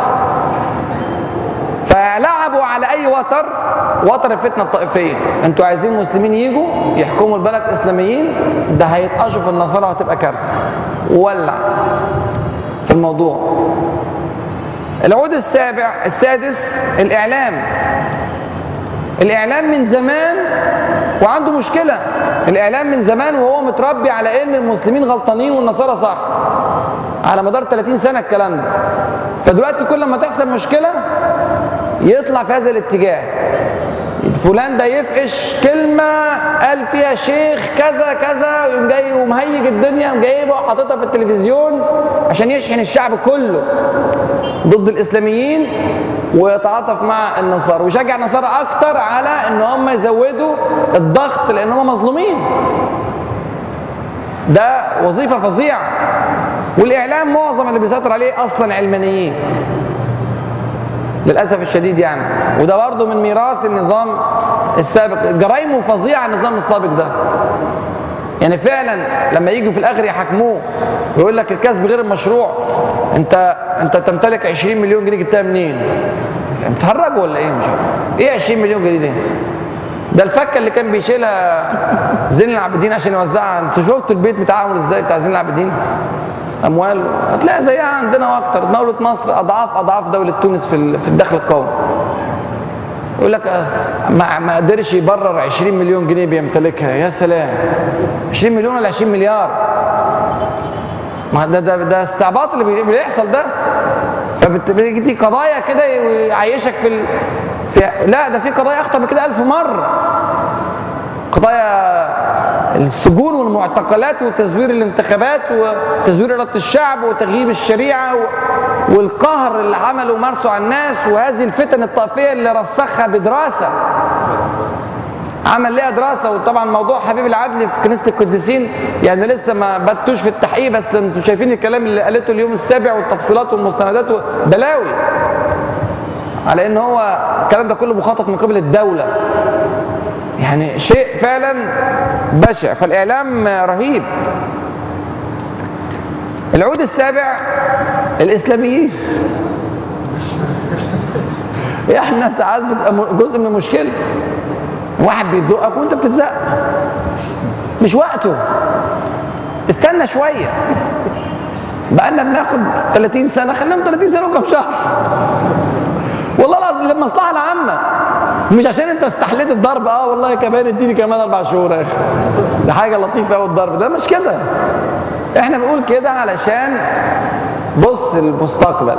فلعبوا على اي وتر وتر الفتنه الطائفيه انتوا عايزين مسلمين يجوا يحكموا البلد اسلاميين ده هيتقشوا في النصارى وهتبقى كارثه ولع في الموضوع العود السابع السادس الاعلام الاعلام من زمان وعنده مشكله الاعلام من زمان وهو متربي على ان المسلمين غلطانين والنصارى صح على مدار 30 سنه الكلام ده فدلوقتي كل ما تحصل مشكله يطلع في هذا الاتجاه فلان ده يفقش كلمة قال فيها شيخ كذا كذا ويقوم جاي ومهيج الدنيا ويقوم جايبه وحاططها في التلفزيون عشان يشحن الشعب كله ضد الإسلاميين ويتعاطف مع النصارى ويشجع النصارى أكتر على إن هم يزودوا الضغط لأن هم مظلومين ده وظيفة فظيعة والإعلام معظم اللي بيسيطر عليه أصلا علمانيين للاسف الشديد يعني وده برضه من ميراث النظام السابق جرايمه فظيعه النظام السابق ده يعني فعلا لما يجوا في الاخر يحاكموه ويقول لك الكسب غير المشروع انت انت تمتلك 20 مليون جنيه جبتها منين؟ بتهرجوا ولا ايه مش عارف ايه 20 مليون جنيه دي؟ ده الفكه اللي كان بيشيلها زين العابدين عشان يوزعها انت شفت البيت بتاعهم ازاي بتاع زين العابدين؟ اموال هتلاقي زيها عندنا واكتر دوله مصر اضعاف اضعاف دوله تونس في في الدخل القومي يقول لك ما ما قدرش يبرر 20 مليون جنيه بيمتلكها يا سلام 20 مليون ولا 20 مليار ما ده ده ده استعباط اللي بيحصل ده فبتيجي قضايا كده يعيشك في ال... في لا ده في قضايا اخطر من كده ألف مره قضايا السجون والمعتقلات وتزوير الانتخابات وتزوير إرادة الشعب وتغييب الشريعة والقهر اللي عمله ومارسه على الناس وهذه الفتن الطائفية اللي رسخها بدراسة عمل ليها دراسة وطبعا موضوع حبيب العدل في كنيسة القديسين يعني لسه ما بتوش في التحقيق بس انتوا شايفين الكلام اللي قالته اليوم السابع والتفصيلات والمستندات بلاوي على ان هو الكلام ده كله مخطط من قبل الدولة يعني شيء فعلا بشع فالاعلام رهيب العود السابع الاسلاميين احنا ساعات بتبقى جزء من المشكله واحد بيزقك وانت بتتزق مش وقته استنى شويه بقالنا بناخد 30 سنه خليهم 30 سنه وكم شهر والله العظيم للمصلحه العامه مش عشان انت استحليت الضرب اه والله كمان اديني كمان اربع شهور يا اخي ده حاجه لطيفه قوي الضرب ده مش كده احنا بنقول كده علشان بص المستقبل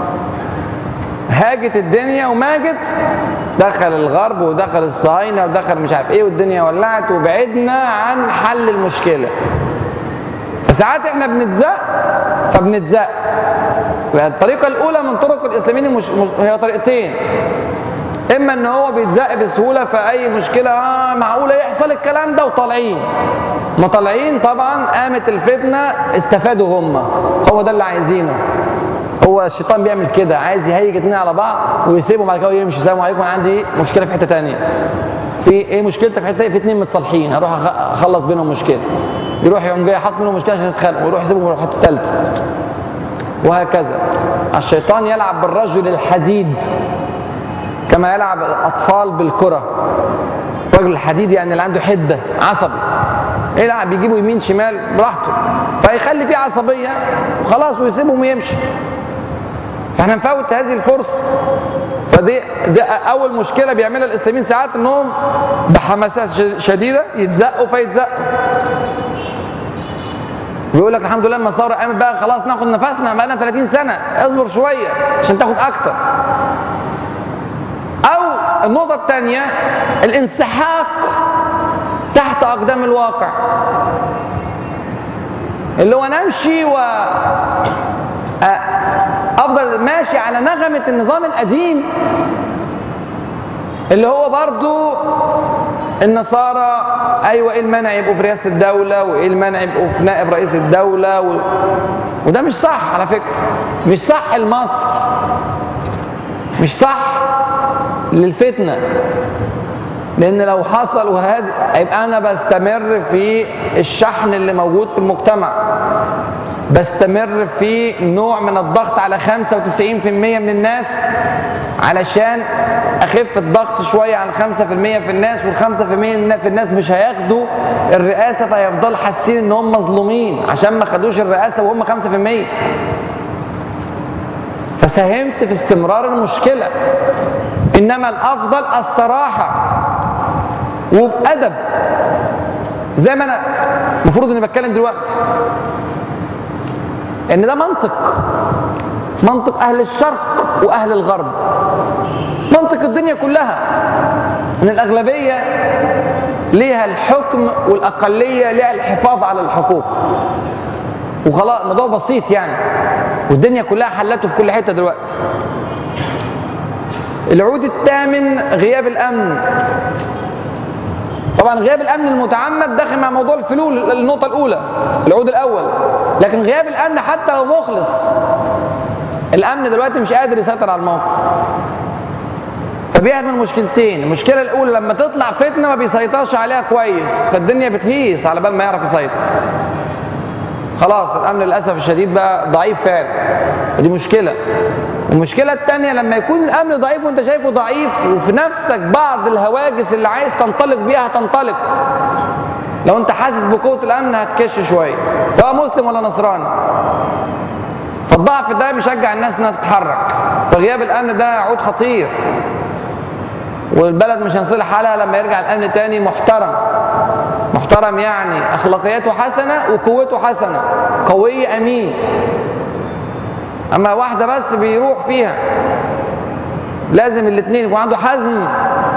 هاجت الدنيا وماجت دخل الغرب ودخل الصهاينه ودخل مش عارف ايه والدنيا ولعت وبعدنا عن حل المشكله فساعات احنا بنتزق فبنتزق الطريقه الاولى من طرق الاسلاميين مش مش هي طريقتين اما ان هو بيتزق بسهوله فاي مشكله آه معقوله يحصل الكلام ده وطالعين ما طالعين طبعا قامت الفتنه استفادوا هم هو ده اللي عايزينه هو الشيطان بيعمل كده عايز يهيج اتنين على بعض ويسيبهم بعد كده ويمشي السلام عليكم انا عندي مشكله في حته ثانيه في ايه مشكلتك في حته تانية؟ في اتنين متصالحين هروح اخلص بينهم مشكله يروح يقوم جاي حاطط منهم مشكله عشان يتخانقوا ويروح يسيبهم ويروح حته ثالثه وهكذا الشيطان يلعب بالرجل الحديد كما يلعب الاطفال بالكره رجل الحديد يعني اللي عنده حده عصبي يلعب يجيبه يمين شمال براحته فيخلي فيه عصبيه وخلاص ويسيبهم ويمشي فاحنا نفوت هذه الفرصه فدي دي اول مشكله بيعملها الاسلاميين ساعات انهم بحماسات شديده يتزقوا فيتزقوا ويقول لك الحمد لله لما الثوره قامت بقى خلاص ناخد نفسنا بقى لنا 30 سنه اصبر شويه عشان تاخد اكتر او النقطه الثانيه الانسحاق تحت اقدام الواقع اللي هو نمشي و افضل ماشي على نغمه النظام القديم اللي هو برضو النصارى ايوه ايه المانع يبقوا في رئاسه الدوله وايه المانع يبقوا في نائب رئيس الدوله و... وده مش صح على فكره مش صح لمصر مش صح للفتنه لان لو حصل وهذا يبقى انا بستمر في الشحن اللي موجود في المجتمع بستمر في نوع من الضغط على 95% من الناس علشان اخف الضغط شويه عن 5% في الناس وال5% في الناس مش هياخدوا الرئاسه فيفضلوا حاسين ان هم مظلومين عشان ما خدوش الرئاسه وهم 5% فساهمت في استمرار المشكله انما الافضل الصراحه وبادب زي ما انا المفروض اني بتكلم دلوقتي ان ده منطق منطق اهل الشرق واهل الغرب منطق الدنيا كلها ان الاغلبيه ليها الحكم والاقليه ليها الحفاظ على الحقوق وخلاص الموضوع بسيط يعني والدنيا كلها حلته في كل حته دلوقتي العود الثامن غياب الامن طبعا غياب الامن المتعمد داخل مع موضوع الفلول النقطه الاولى العود الاول لكن غياب الامن حتى لو مخلص الامن دلوقتي مش قادر يسيطر على الموقف فبيعمل مشكلتين المشكله الاولى لما تطلع فتنه ما بيسيطرش عليها كويس فالدنيا بتهيس على بال ما يعرف يسيطر خلاص الامن للاسف الشديد بقى ضعيف فعلا ودي مشكله والمشكله الثانيه لما يكون الامن ضعيف وانت شايفه ضعيف وفي نفسك بعض الهواجس اللي عايز تنطلق بيها هتنطلق لو انت حاسس بقوه الامن هتكش شويه سواء مسلم ولا نصراني فالضعف ده بيشجع الناس انها تتحرك فغياب الامن ده عود خطير والبلد مش هنصلح حالها لما يرجع الامن تاني محترم محترم يعني اخلاقياته حسنه وقوته حسنه قوي امين اما واحده بس بيروح فيها لازم الاثنين يكون عنده حزم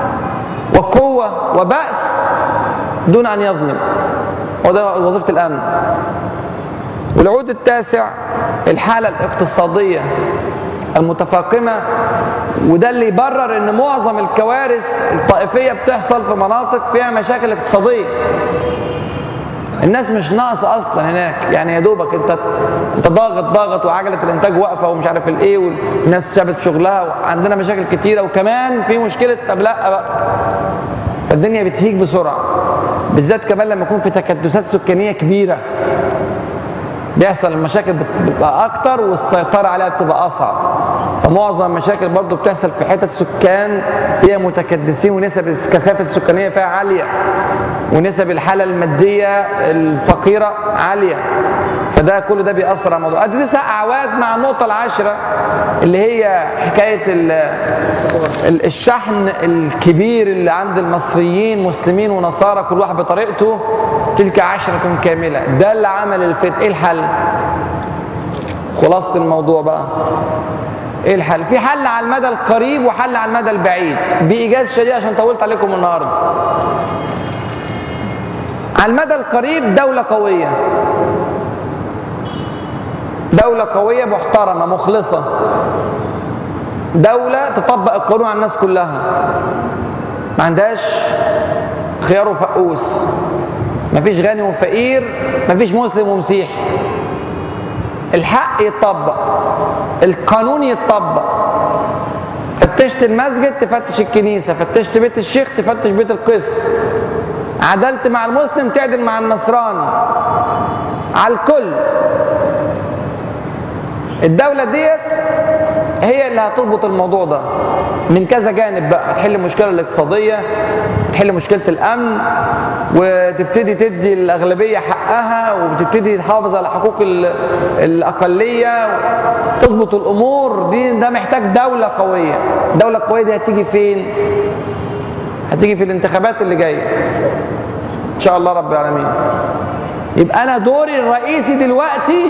وقوه وبأس دون ان يظلم وده وظيفه الامن والعود التاسع الحاله الاقتصاديه المتفاقمه وده اللي يبرر ان معظم الكوارث الطائفيه بتحصل في مناطق فيها مشاكل اقتصاديه الناس مش ناقصه اصلا هناك يعني يا دوبك انت انت ضاغط ضاغط وعجله الانتاج واقفه ومش عارف الايه والناس سابت شغلها وعندنا مشاكل كتيره وكمان في مشكله طب لا بقى فالدنيا بتهيج بسرعه بالذات كمان لما يكون في تكدسات سكانيه كبيره بيحصل المشاكل بتبقى اكتر والسيطره عليها بتبقى اصعب فمعظم المشاكل برضو بتحصل في حتت سكان فيها متكدسين ونسب الكثافه السكانيه فيها عاليه ونسب الحاله الماديه الفقيره عاليه فده كل ده بيأثر على الموضوع ادي تسع اعواد مع النقطه العاشره اللي هي حكايه الشحن الكبير اللي عند المصريين مسلمين ونصارى كل واحد بطريقته تلك عشرة كاملة ده اللي عمل الفتن ايه الحل خلاصة الموضوع بقى ايه الحل في حل على المدى القريب وحل على المدى البعيد بإيجاز شديد عشان طولت عليكم النهاردة على المدى القريب دولة قوية دولة قوية محترمة مخلصة دولة تطبق القانون على الناس كلها ما عندهاش خيار وفقوس مفيش غني وفقير مفيش مسلم ومسيحي الحق يتطبق القانون يتطبق فتشت المسجد تفتش الكنيسة فتشت بيت الشيخ تفتش بيت القس عدلت مع المسلم تعدل مع النصراني على الكل الدولة ديت هي اللي هتربط الموضوع ده من كذا جانب بقى تحل المشكله الاقتصاديه تحل مشكله الامن وتبتدي تدي الاغلبيه حقها وبتبتدي تحافظ على حقوق الاقليه تضبط الامور دي ده محتاج دوله قويه دوله قويه دي هتيجي فين هتيجي في الانتخابات اللي جايه ان شاء الله رب العالمين يبقى انا دوري الرئيسي دلوقتي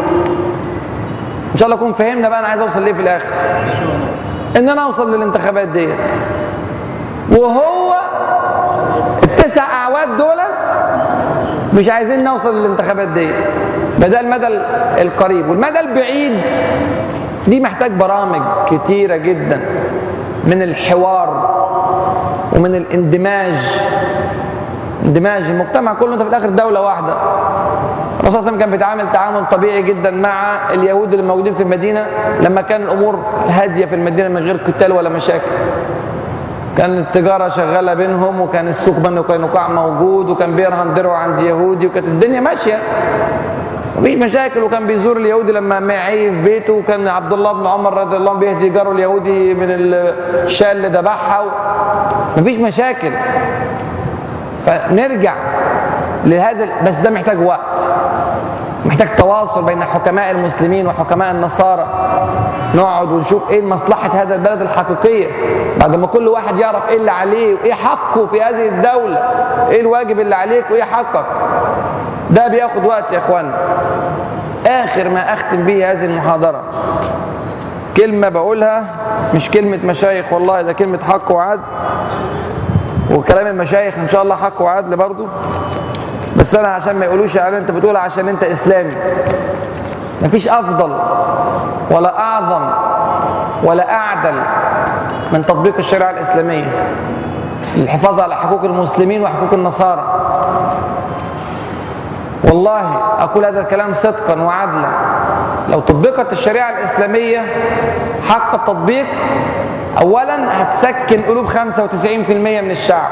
ان شاء الله اكون فهمنا بقى انا عايز اوصل ليه في الاخر ان انا اوصل للانتخابات ديت وهو التسع اعواد دولت مش عايزين نوصل للانتخابات ديت ده المدى القريب والمدى البعيد دي محتاج برامج كتيره جدا من الحوار ومن الاندماج اندماج المجتمع كله انت في الاخر دوله واحده الرسول صلى الله عليه وسلم كان بيتعامل تعامل طبيعي جدا مع اليهود اللي موجودين في المدينه لما كان الامور هاديه في المدينه من غير قتال ولا مشاكل كان التجاره شغاله بينهم وكان السوق بنو قينقاع موجود وكان بيرهن درع عند يهودي وكانت الدنيا ماشيه مفيش مشاكل وكان بيزور اليهودي لما معي في بيته وكان عبد الله بن عمر رضي الله عنه بيهدي جاره اليهودي من الشاة اللي ذبحها و... مفيش مشاكل فنرجع لهذا بس ده محتاج وقت محتاج تواصل بين حكماء المسلمين وحكماء النصارى نقعد ونشوف ايه مصلحة هذا البلد الحقيقية بعد ما كل واحد يعرف ايه اللي عليه وايه حقه في هذه الدولة ايه الواجب اللي عليك وايه حقك ده بياخد وقت يا اخوانا اخر ما اختم به هذه المحاضرة كلمة بقولها مش كلمة مشايخ والله ده كلمة حق وعدل وكلام المشايخ ان شاء الله حق وعدل برضو بس انا عشان ما يقولوش يعني انت بتقول عشان انت اسلامي مفيش افضل ولا اعظم ولا اعدل من تطبيق الشريعه الاسلاميه للحفاظ على حقوق المسلمين وحقوق النصارى والله اقول هذا الكلام صدقا وعدلا لو طبقت الشريعه الاسلاميه حق التطبيق اولا هتسكن قلوب 95% من الشعب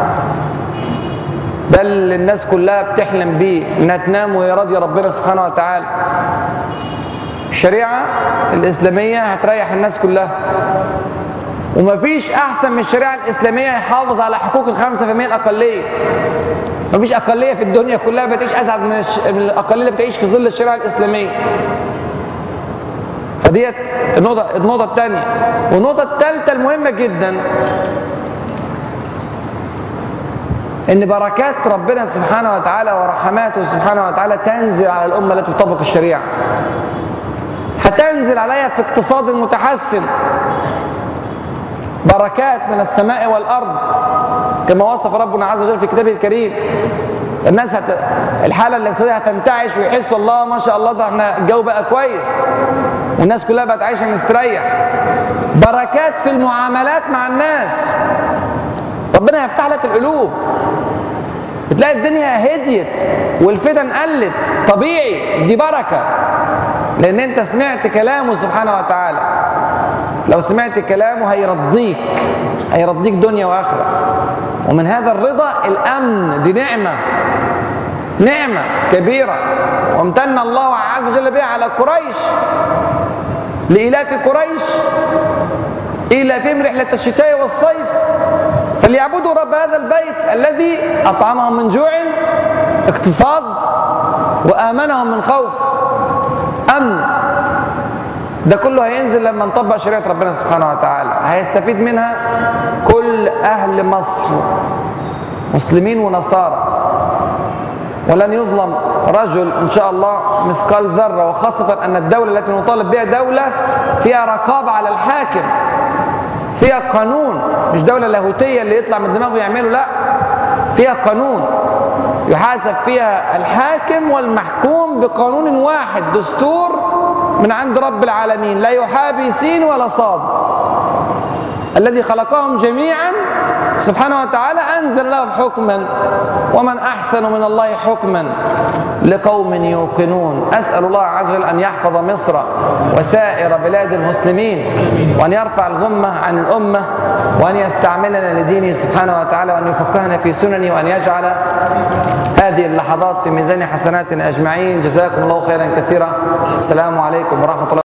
ده اللي الناس كلها بتحلم بيه انها تنام وهي راضيه ربنا سبحانه وتعالى الشريعه الاسلاميه هتريح الناس كلها ومفيش احسن من الشريعه الاسلاميه يحافظ على حقوق ال 5% الاقليه مفيش اقليه في الدنيا كلها بتعيش اسعد من, الش... من الاقليه اللي بتعيش في ظل الشريعه الاسلاميه فديت النقطه النقطه الثانيه والنقطه الثالثه المهمه جدا ان بركات ربنا سبحانه وتعالى ورحماته سبحانه وتعالى تنزل على الامه التي تطبق الشريعه هتنزل عليها في اقتصاد متحسن بركات من السماء والارض كما وصف ربنا عز وجل في كتابه الكريم الناس هت... الحاله الاقتصاديه هتنتعش ويحسوا الله ما شاء الله ده احنا الجو بقى كويس والناس كلها بقت عايشه مستريح بركات في المعاملات مع الناس ربنا يفتح لك القلوب بتلاقي الدنيا هديت والفتن قلت طبيعي دي بركه لان انت سمعت كلامه سبحانه وتعالى لو سمعت كلامه هيرضيك هيرضيك دنيا واخره ومن هذا الرضا الامن دي نعمه نعمه كبيره وامتن الله عز وجل بها على قريش لإلاف قريش إيلافهم رحلة الشتاء والصيف فليعبدوا رب هذا البيت الذي أطعمهم من جوع اقتصاد وآمنهم من خوف أمن ده كله هينزل لما نطبق شريعة ربنا سبحانه وتعالى هيستفيد منها كل أهل مصر مسلمين ونصارى ولن يظلم رجل إن شاء الله مثقال ذرة وخاصة أن الدولة التي نطالب بها دولة فيها رقابة على الحاكم فيها قانون مش دولة لاهوتية اللي يطلع من دماغه يعمله لا فيها قانون يحاسب فيها الحاكم والمحكوم بقانون واحد دستور من عند رب العالمين لا يحابي سين ولا صاد الذي خلقهم جميعا سبحانه وتعالى أنزل لهم حكما ومن أحسن من الله حكما لقوم يوقنون أسأل الله عز وجل أن يحفظ مصر وسائر بلاد المسلمين وأن يرفع الغمة عن الأمة وأن يستعملنا لدينه سبحانه وتعالى وأن يفقهنا في سننه وأن يجعل هذه اللحظات في ميزان حسناتنا أجمعين جزاكم الله خيرا كثيرا السلام عليكم ورحمة الله